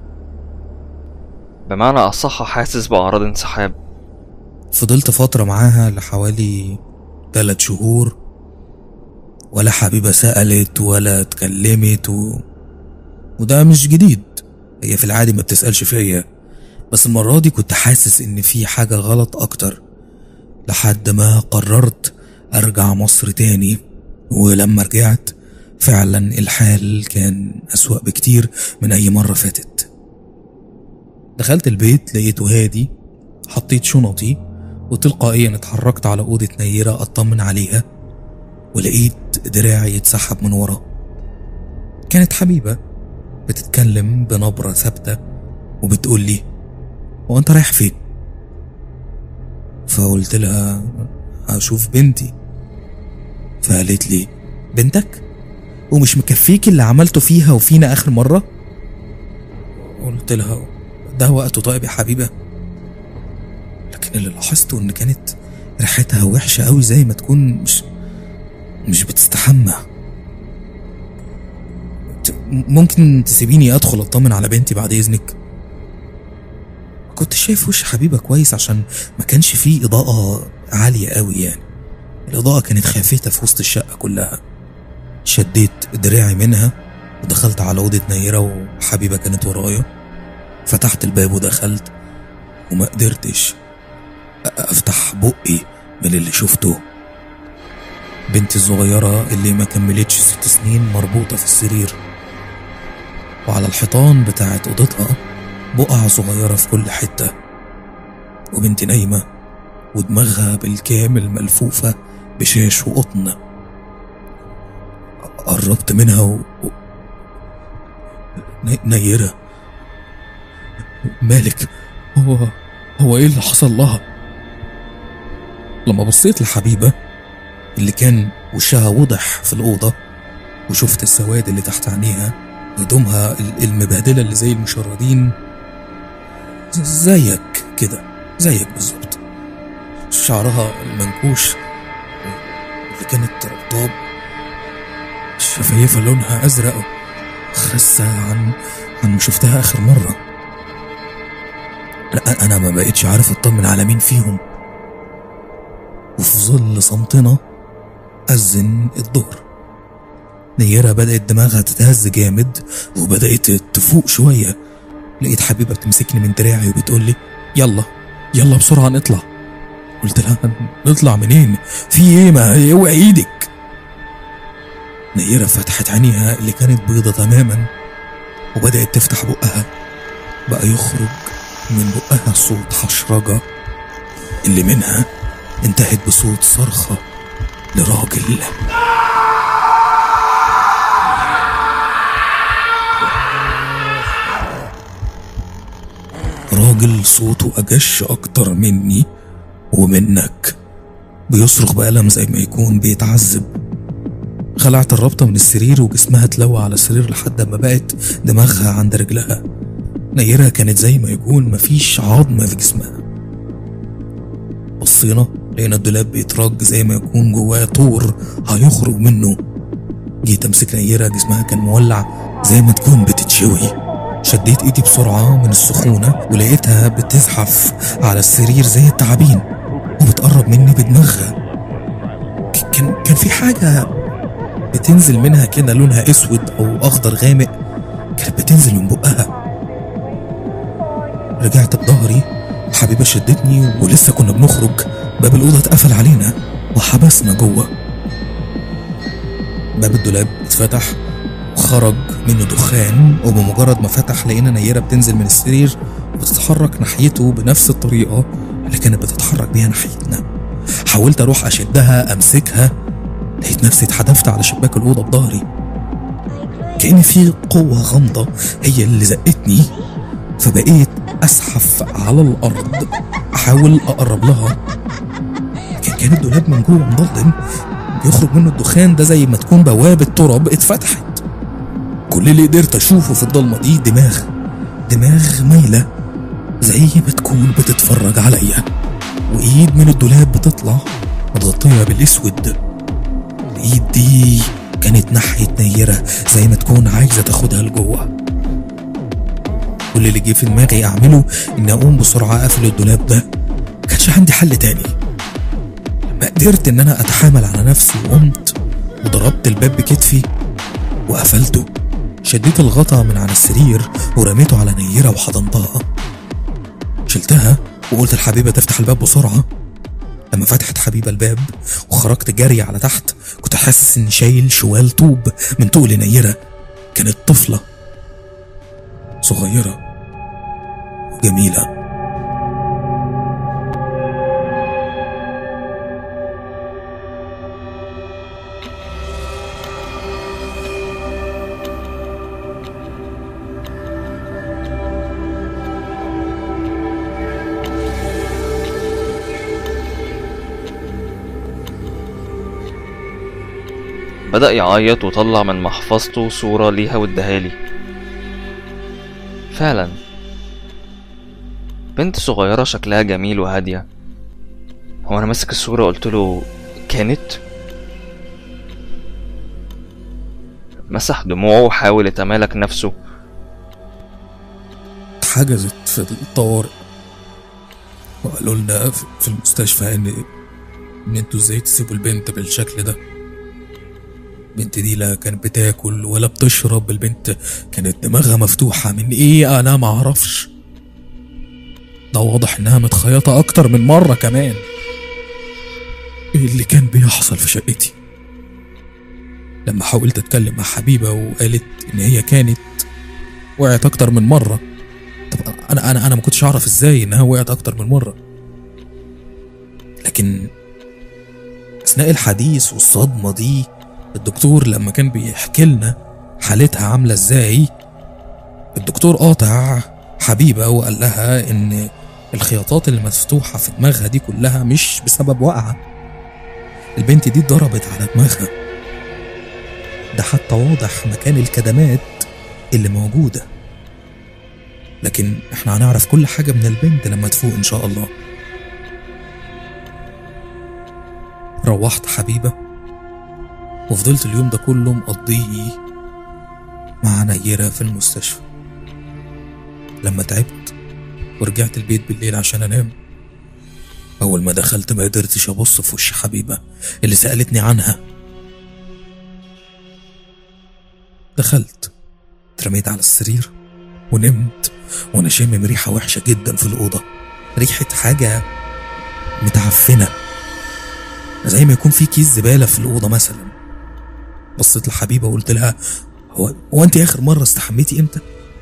بمعنى أصح حاسس بأعراض انسحاب فضلت فترة معاها لحوالي تلات شهور ولا حبيبة سألت ولا اتكلمت و... وده مش جديد هي في العادي ما بتسألش فيا بس المرة دي كنت حاسس إن في حاجة غلط أكتر لحد ما قررت أرجع مصر تاني ولما رجعت فعلا الحال كان أسوأ بكتير من أي مرة فاتت دخلت البيت لقيته هادي حطيت شنطي وتلقائيا اتحركت على أوضة نيرة أطمن عليها ولقيت دراعي يتسحب من ورا كانت حبيبة بتتكلم بنبرة ثابتة وبتقول لي هو أنت رايح فين؟ فقلت لها هشوف بنتي فقالت لي بنتك؟ ومش مكفيك اللي عملته فيها وفينا آخر مرة؟ قلت لها ده وقته طيب يا حبيبة لكن اللي لاحظته إن كانت ريحتها وحشة أوي زي ما تكون مش مش بتستحمى ت- ممكن تسيبيني ادخل اطمن على بنتي بعد اذنك كنت شايف وش حبيبة كويس عشان ما كانش فيه اضاءة عالية قوي يعني الاضاءة كانت خافتة في وسط الشقة كلها شديت دراعي منها ودخلت على أوضة نيرة وحبيبة كانت ورايا فتحت الباب ودخلت وما قدرتش أ- أفتح بقي من اللي شفته بنتي الصغيرة اللي ما كملتش ست سنين مربوطة في السرير وعلى الحيطان بتاعت أوضتها بقع صغيرة في كل حتة وبنتي نايمة ودماغها بالكامل ملفوفة بشاش وقطن قربت منها و... و... ني- نيرة مالك هو هو ايه اللي حصل لها لما بصيت لحبيبة اللي كان وشها وضح في الأوضة وشفت السواد اللي تحت عينيها هدومها ال- المبهدلة اللي زي المشردين ز- زيك كده زيك بالظبط شعرها المنكوش اللي كانت ربطاب شفايفها لونها أزرق خسة عن عن ما شفتها آخر مرة لا أنا ما بقتش عارف أطمن على مين فيهم وفي ظل صمتنا أذن الظهر نيرة بدأت دماغها تتهز جامد وبدأت تفوق شوية لقيت حبيبة بتمسكني من دراعي وبتقول لي يلا يلا بسرعة نطلع قلت لها نطلع منين في ايه ما اوعي ايدك نيرة فتحت عينيها اللي كانت بيضة تماما وبدأت تفتح بقها بقى يخرج من بقها صوت حشرجة اللي منها انتهت بصوت صرخة لراجل راجل صوته أجش أكتر مني ومنك بيصرخ بألم زي ما يكون بيتعذب خلعت الرابطة من السرير وجسمها اتلوى على السرير لحد ما بقت دماغها عند رجلها نيرة كانت زي ما يكون مفيش عظم في جسمها بصينا لقينا الدولاب بيترج زي ما يكون جواه طور هيخرج منه جيت امسك نيرة جسمها كان مولع زي ما تكون بتتشوي شديت ايدي بسرعة من السخونة ولقيتها بتزحف على السرير زي التعابين وبتقرب مني بدماغها ك- كان كان في حاجة بتنزل منها كده لونها اسود او اخضر غامق كانت بتنزل من بقها رجعت بظهري حبيبة شدتني ولسه كنا بنخرج باب الأوضة اتقفل علينا وحبسنا جوه باب الدولاب اتفتح وخرج منه دخان وبمجرد ما فتح لقينا نيرة بتنزل من السرير وبتتحرك ناحيته بنفس الطريقة اللي كانت بتتحرك بيها ناحيتنا حاولت أروح أشدها أمسكها لقيت نفسي اتحدفت على شباك الأوضة بظهري كأن في قوة غامضة هي اللي زقتني فبقيت أزحف على الأرض أحاول أقرب لها كان كان الدولاب من جوه مضلم بيخرج منه الدخان ده زي ما تكون بوابة تراب اتفتحت كل اللي قدرت اشوفه في الضلمة دي دماغ دماغ مايلة زي ما تكون بتتفرج عليا وايد من الدولاب بتطلع متغطية بالاسود الايد دي كانت ناحية نيرة زي ما تكون عايزة تاخدها لجوه كل اللي جه في دماغي اعمله اني اقوم بسرعة اقفل الدولاب ده كانش عندي حل تاني ما قدرت ان انا اتحامل على نفسي وقمت وضربت الباب بكتفي وقفلته شديت الغطا من على السرير ورميته على نيرة وحضنتها شلتها وقلت لحبيبة تفتح الباب بسرعة لما فتحت حبيبة الباب وخرجت جري على تحت كنت حاسس اني شايل شوال طوب من تقل نيرة كانت طفلة صغيرة وجميلة بدأ يعيط وطلع من محفظته صورة ليها واداهالي فعلا بنت صغيرة شكلها جميل وهادية هو أنا ماسك الصورة قلت له كانت مسح دموعه وحاول يتمالك نفسه اتحجزت في الطوارئ وقالوا لنا في- في المستشفى ان ان انتوا ازاي تسيبوا البنت بالشكل ده البنت دي لا كانت بتاكل ولا بتشرب البنت كانت دماغها مفتوحة من ايه انا ما اعرفش ده واضح انها متخيطة اكتر من مرة كمان ايه اللي كان بيحصل في شقتي لما حاولت اتكلم مع حبيبة وقالت ان هي كانت وقعت اكتر من مرة طب انا انا انا ما كنتش اعرف ازاي انها وقعت اكتر من مره لكن اثناء الحديث والصدمه دي الدكتور لما كان بيحكي لنا حالتها عامله ازاي الدكتور قاطع حبيبه وقال لها ان الخياطات اللي مفتوحه في دماغها دي كلها مش بسبب وقعه البنت دي اتضربت على دماغها ده حتى واضح مكان الكدمات اللي موجوده لكن احنا هنعرف كل حاجة من البنت لما تفوق ان شاء الله روحت حبيبة وفضلت اليوم ده كله مقضيه مع نيرة في المستشفى لما تعبت ورجعت البيت بالليل عشان انام اول ما دخلت ما قدرتش ابص في وش حبيبة اللي سألتني عنها دخلت اترميت على السرير ونمت وانا شامم ريحة وحشة جدا في الأوضة ريحة حاجة متعفنة زي ما يكون في كيس زبالة في الأوضة مثلا بصيت لحبيبة وقلت لها هو, هو انت اخر مرة استحميتي امتى؟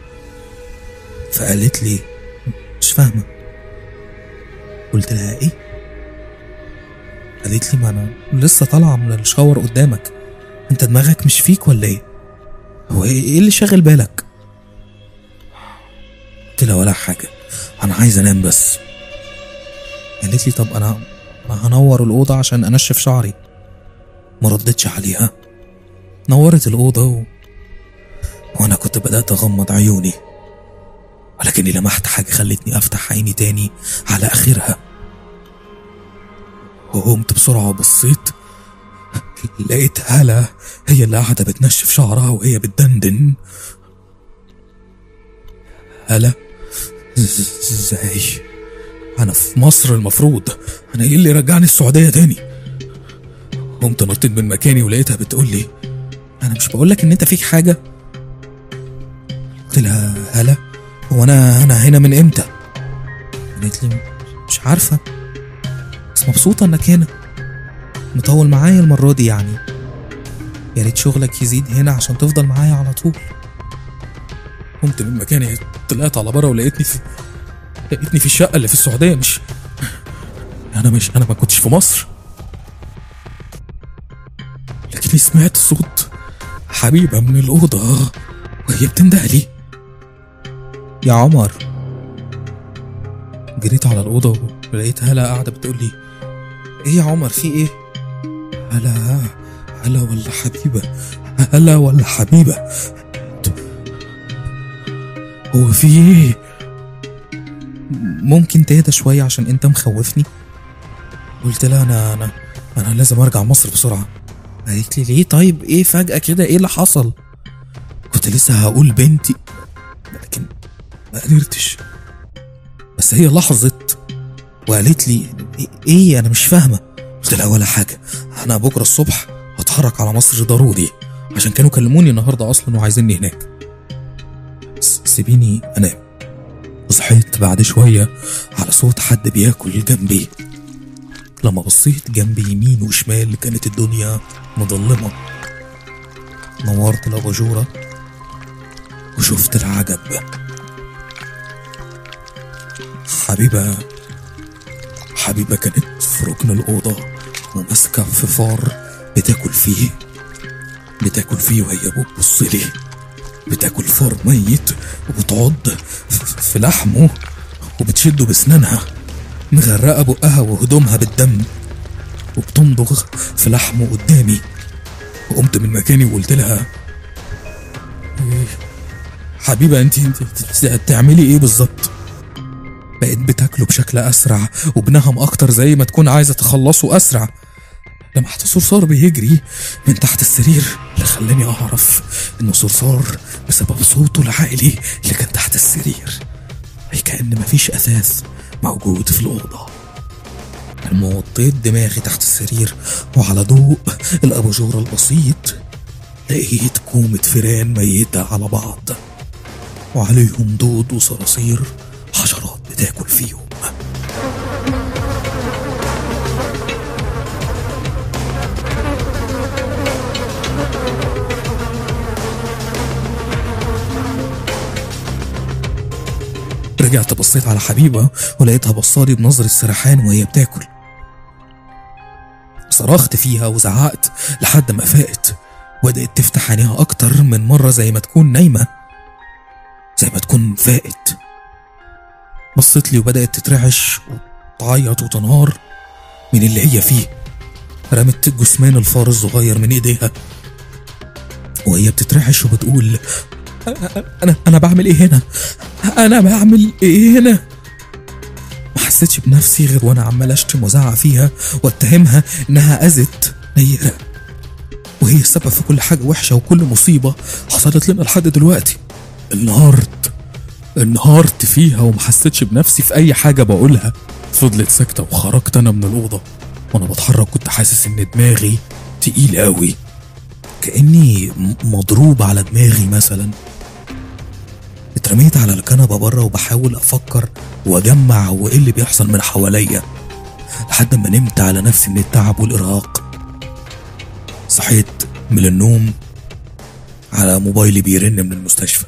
فقالت لي مش فاهمة قلت لها ايه؟ قالت لي ما انا لسه طالعة من الشاور قدامك انت دماغك مش فيك ولا ايه؟ هو ايه إيه اللي شاغل بالك؟ قلت لها ولا حاجة أنا عايز أنام بس قالت لي طب أنا أنا هنور الأوضة عشان أنشف شعري ما ردتش عليها نورت الأوضة و... وأنا كنت بدأت أغمض عيوني ولكني لمحت حاجة خلتني أفتح عيني تاني على آخرها وقمت بسرعة وبصيت لقيت هالة هي اللي قاعدة بتنشف شعرها وهي بتدندن هلا ز- ازاي انا في مصر المفروض انا ايه اللي رجعني السعوديه تاني قمت نطيت من مكاني ولقيتها بتقول لي انا مش بقول لك ان انت فيك حاجه قلت لها هلا هو انا انا هنا من امتى قالت لي مش عارفه بس مبسوطه انك هنا مطول معايا المره دي يعني يا ريت شغلك يزيد هنا عشان تفضل معايا على طول قمت من مكاني طلعت على بره ولقيتني في لقيتني في الشقه اللي في السعوديه مش انا مش انا ما كنتش في مصر لكني سمعت صوت حبيبه من الاوضه وهي بتندهلي يا عمر جريت على الاوضه ولقيت هلا قاعده بتقول لي ايه يا عمر في ايه هلا هلا ولا حبيبه هلا ولا حبيبه قلت هو في ايه ممكن تهدى شوية عشان انت مخوفني قلت لها انا انا انا لازم ارجع مصر بسرعة قالت لي ليه طيب ايه فجأة كده ايه اللي حصل كنت لسه هقول بنتي لكن ما قدرتش بس هي لحظت وقالت لي إيه- ايه انا مش فاهمة قلت لها ولا حاجة انا بكرة الصبح هتحرك على مصر ضروري عشان كانوا كلموني النهاردة اصلا وعايزيني هناك س- سيبيني انام وصحيت بعد شوية على صوت حد بياكل جنبي لما بصيت جنبي يمين وشمال كانت الدنيا مظلمة نورت الأباجورة وشفت العجب حبيبة حبيبة كانت في ركن الأوضة وماسكة في فار بتاكل فيه بتاكل فيه وهي بتبص لي بتاكل فار ميت وبتعض ف- في لحمه وبتشده بسنانها مغرقة بقها وهدومها بالدم وبتمضغ في لحمه قدامي وقمت من مكاني وقلت لها إيه، حبيبة انت انت انت بتعملي ايه بالظبط بقت بتاكله بشكل اسرع وبنهم اكتر زي ما تكون عايزة تخلصه اسرع لمحت صرصار بيجري من تحت السرير اللي خلاني اعرف انه صرصار بسبب صوته العالي اللي كان تحت السرير أي كأن مفيش أثاث موجود في الأوضة لما وطيت دماغي تحت السرير وعلى ضوء الأباجورة البسيط لقيت كومة فيران ميتة على بعض وعليهم دود وصراصير حشرات بتاكل فيهم رجعت بصيت على حبيبة ولقيتها بصالي بنظرة سرحان وهي بتاكل صرخت فيها وزعقت لحد ما فاقت وبدأت تفتح عينيها أكتر من مرة زي ما تكون نايمة زي ما تكون فاقت بصت لي وبدأت تترعش وتعيط وتنهار من اللي هي فيه رمت جثمان الفار الصغير من ايديها وهي بتترعش وبتقول انا انا بعمل ايه هنا انا بعمل ايه هنا ما حسيتش بنفسي غير وانا عمال اشتم وازعق فيها واتهمها انها اذت نيره وهي السبب في كل حاجه وحشه وكل مصيبه حصلت لنا لحد دلوقتي انهارت انهارت فيها وما حسيتش بنفسي في اي حاجه بقولها فضلت ساكته وخرجت انا من الاوضه وانا بتحرك كنت حاسس ان دماغي تقيل قوي كاني م- مضروب على دماغي مثلا اترميت على الكنبة بره وبحاول أفكر وأجمع هو إيه اللي بيحصل من حواليا لحد ما نمت على نفسي من التعب والإرهاق صحيت من النوم على موبايلي بيرن من المستشفى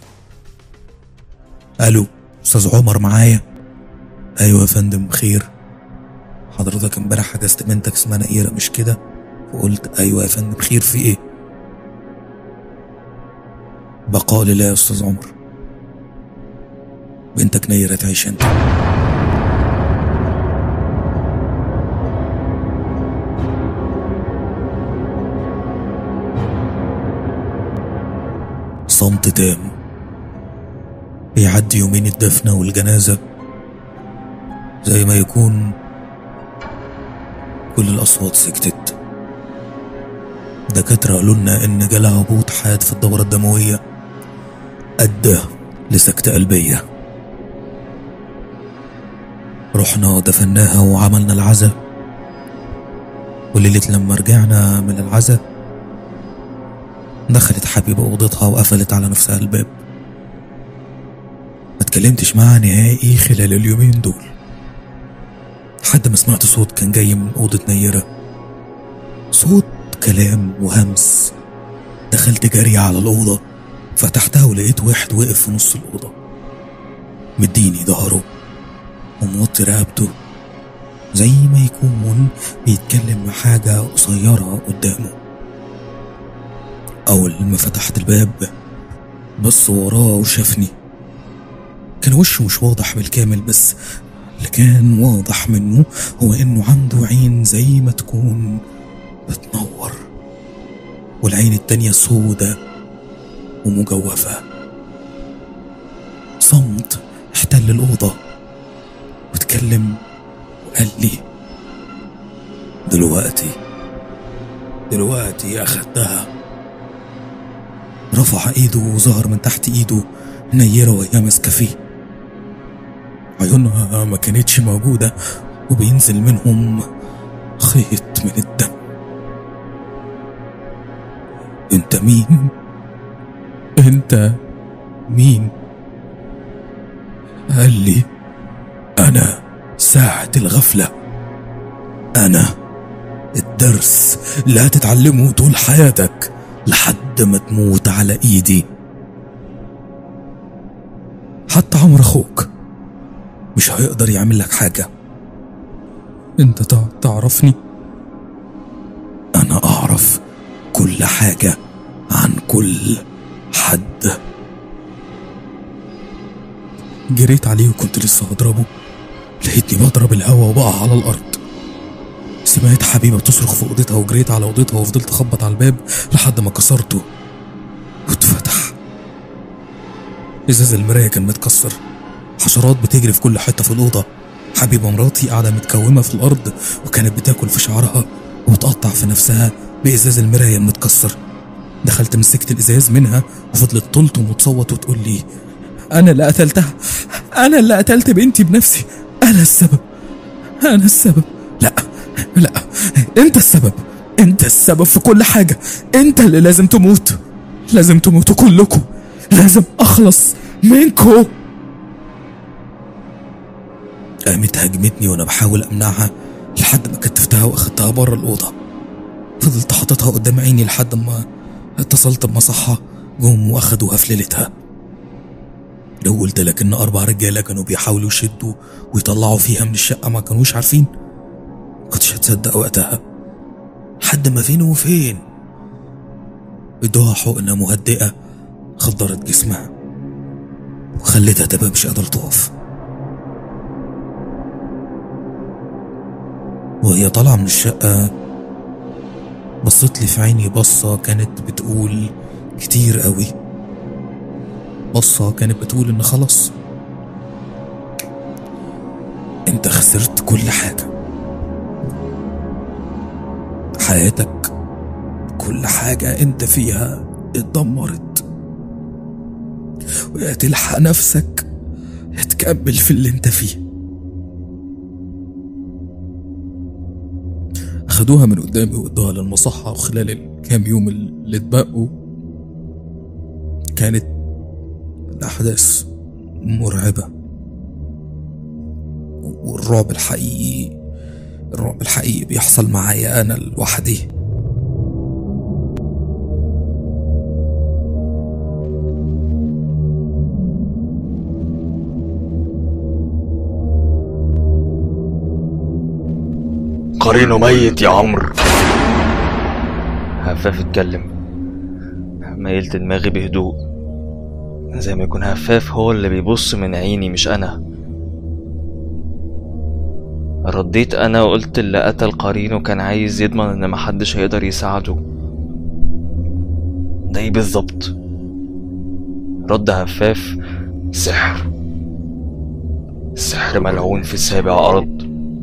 ألو أستاذ عمر معايا أيوة يا فندم خير حضرتك امبارح حجزت بنتك اسمها نقيرة مش كده وقلت أيوة يا فندم خير في إيه بقاء لله يا أستاذ عمر بنتك نيرة تعيش انت صمت تام بيعدي يومين الدفنة والجنازة زي ما يكون كل الأصوات سكتت دكاترة قالوا لنا إن جالها هبوط حاد في الدورة الدموية أدى لسكتة قلبية رحنا دفناها وعملنا العزا وليلة لما رجعنا من العزا دخلت حبيبة أوضتها وقفلت على نفسها الباب ما اتكلمتش معاها نهائي خلال اليومين دول لحد ما سمعت صوت كان جاي من أوضة نيرة صوت كلام وهمس دخلت جري على الأوضة فتحتها ولقيت واحد واقف في نص الأوضة مديني ظهره وموطي رقبته زي ما يكون بيتكلم مع حاجة قصيرة قدامه أول ما فتحت الباب بص وراه وشافني كان وشه مش واضح بالكامل بس اللي كان واضح منه هو إنه عنده عين زي ما تكون بتنور والعين التانية سودة ومجوفة صمت احتل الأوضة واتكلم وقال لي دلوقتي دلوقتي أخدتها رفع ايده وظهر من تحت ايده نيرة وهي ماسكة فيه عيونها ما كانتش موجودة وبينزل منهم خيط من الدم انت مين انت مين قال لي انا ساعة الغفلة انا الدرس اللي هتتعلمه طول حياتك لحد ما تموت على ايدي حتى عمر اخوك مش هيقدر يعمل لك حاجة انت تع- تعرفني انا اعرف كل حاجة عن كل حد جريت عليه وكنت لسه هضربه لقيتني بضرب الهوا وبقع على الارض سمعت حبيبة بتصرخ في اوضتها وجريت على اوضتها وفضلت اخبط على الباب لحد ما كسرته واتفتح ازاز المراية كان متكسر حشرات بتجري في كل حتة في الأوضة حبيبة مراتي قاعدة متكومة في الأرض وكانت بتاكل في شعرها وبتقطع في نفسها بإزاز المراية المتكسر دخلت مسكت الإزاز منها وفضلت تلطم وتصوت وتقول لي أنا اللي قتلتها أنا اللي قتلت بنتي بنفسي أنا السبب أنا السبب لا لا أنت السبب أنت السبب في كل حاجة أنت اللي لازم تموت لازم تموتوا كلكم لازم أخلص منكم قامت هاجمتني وانا بحاول امنعها لحد ما كتفتها واخدتها بره الاوضه فضلت حاططها قدام عيني لحد ما اتصلت بمصحة جم واخدوها في ليلتها لو قلت لك ان اربع رجاله كانوا بيحاولوا يشدوا ويطلعوا فيها من الشقه ما كانوش عارفين كنتش هتصدق وقتها حد ما فين وفين ادوها حقنه مهدئه خدرت جسمها وخلتها تبقى مش قادره تقف وهي طالعة من الشقة بصت لي في عيني بصة كانت بتقول كتير قوي بصة كانت بتقول ان خلاص انت خسرت كل حاجة حياتك كل حاجة انت فيها اتدمرت ويا تلحق نفسك يا تكمل في اللي انت فيه خدوها من قدامي وادوها للمصحة وخلال الكام يوم اللي اتبقوا كانت الأحداث مرعبة والرعب الحقيقي الرعب الحقيقي بيحصل معايا أنا لوحدي قرينه ميت يا عمرو هفاف اتكلم ميلت دماغي بهدوء زي ما يكون هفاف هو اللي بيبص من عيني مش انا رديت انا وقلت اللي قتل قرينه كان عايز يضمن ان محدش هيقدر يساعده ده ايه بالظبط رد هفاف سحر سحر ملعون في سابع ارض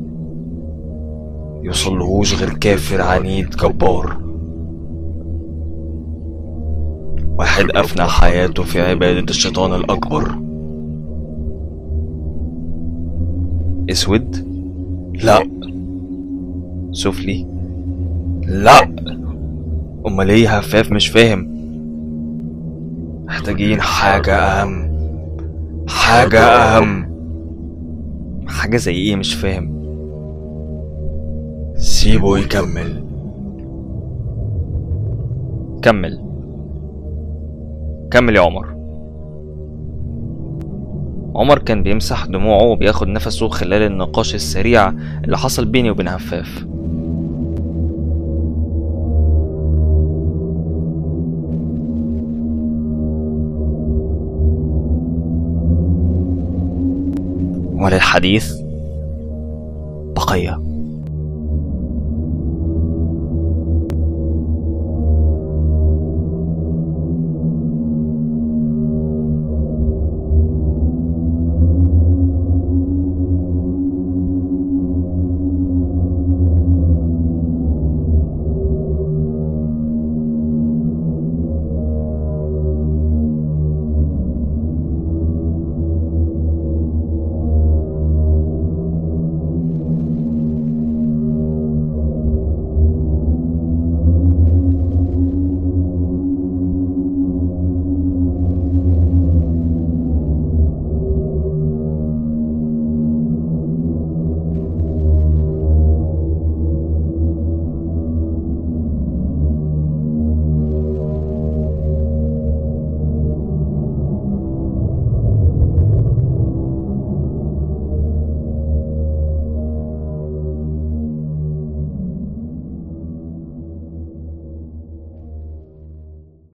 يوصلهوش غير كافر عنيد جبار واحد أفنى حياته في عبادة الشيطان الأكبر أسود لا سفلي لا أمال إيه هفاف مش فاهم محتاجين حاجة أهم حاجة أهم حاجة زي إيه مش فاهم سيبه يكمل كمل كمل يا عمر عمر كان بيمسح دموعه وبياخد نفسه خلال النقاش السريع اللي حصل بيني وبين هفاف وللحديث بقيه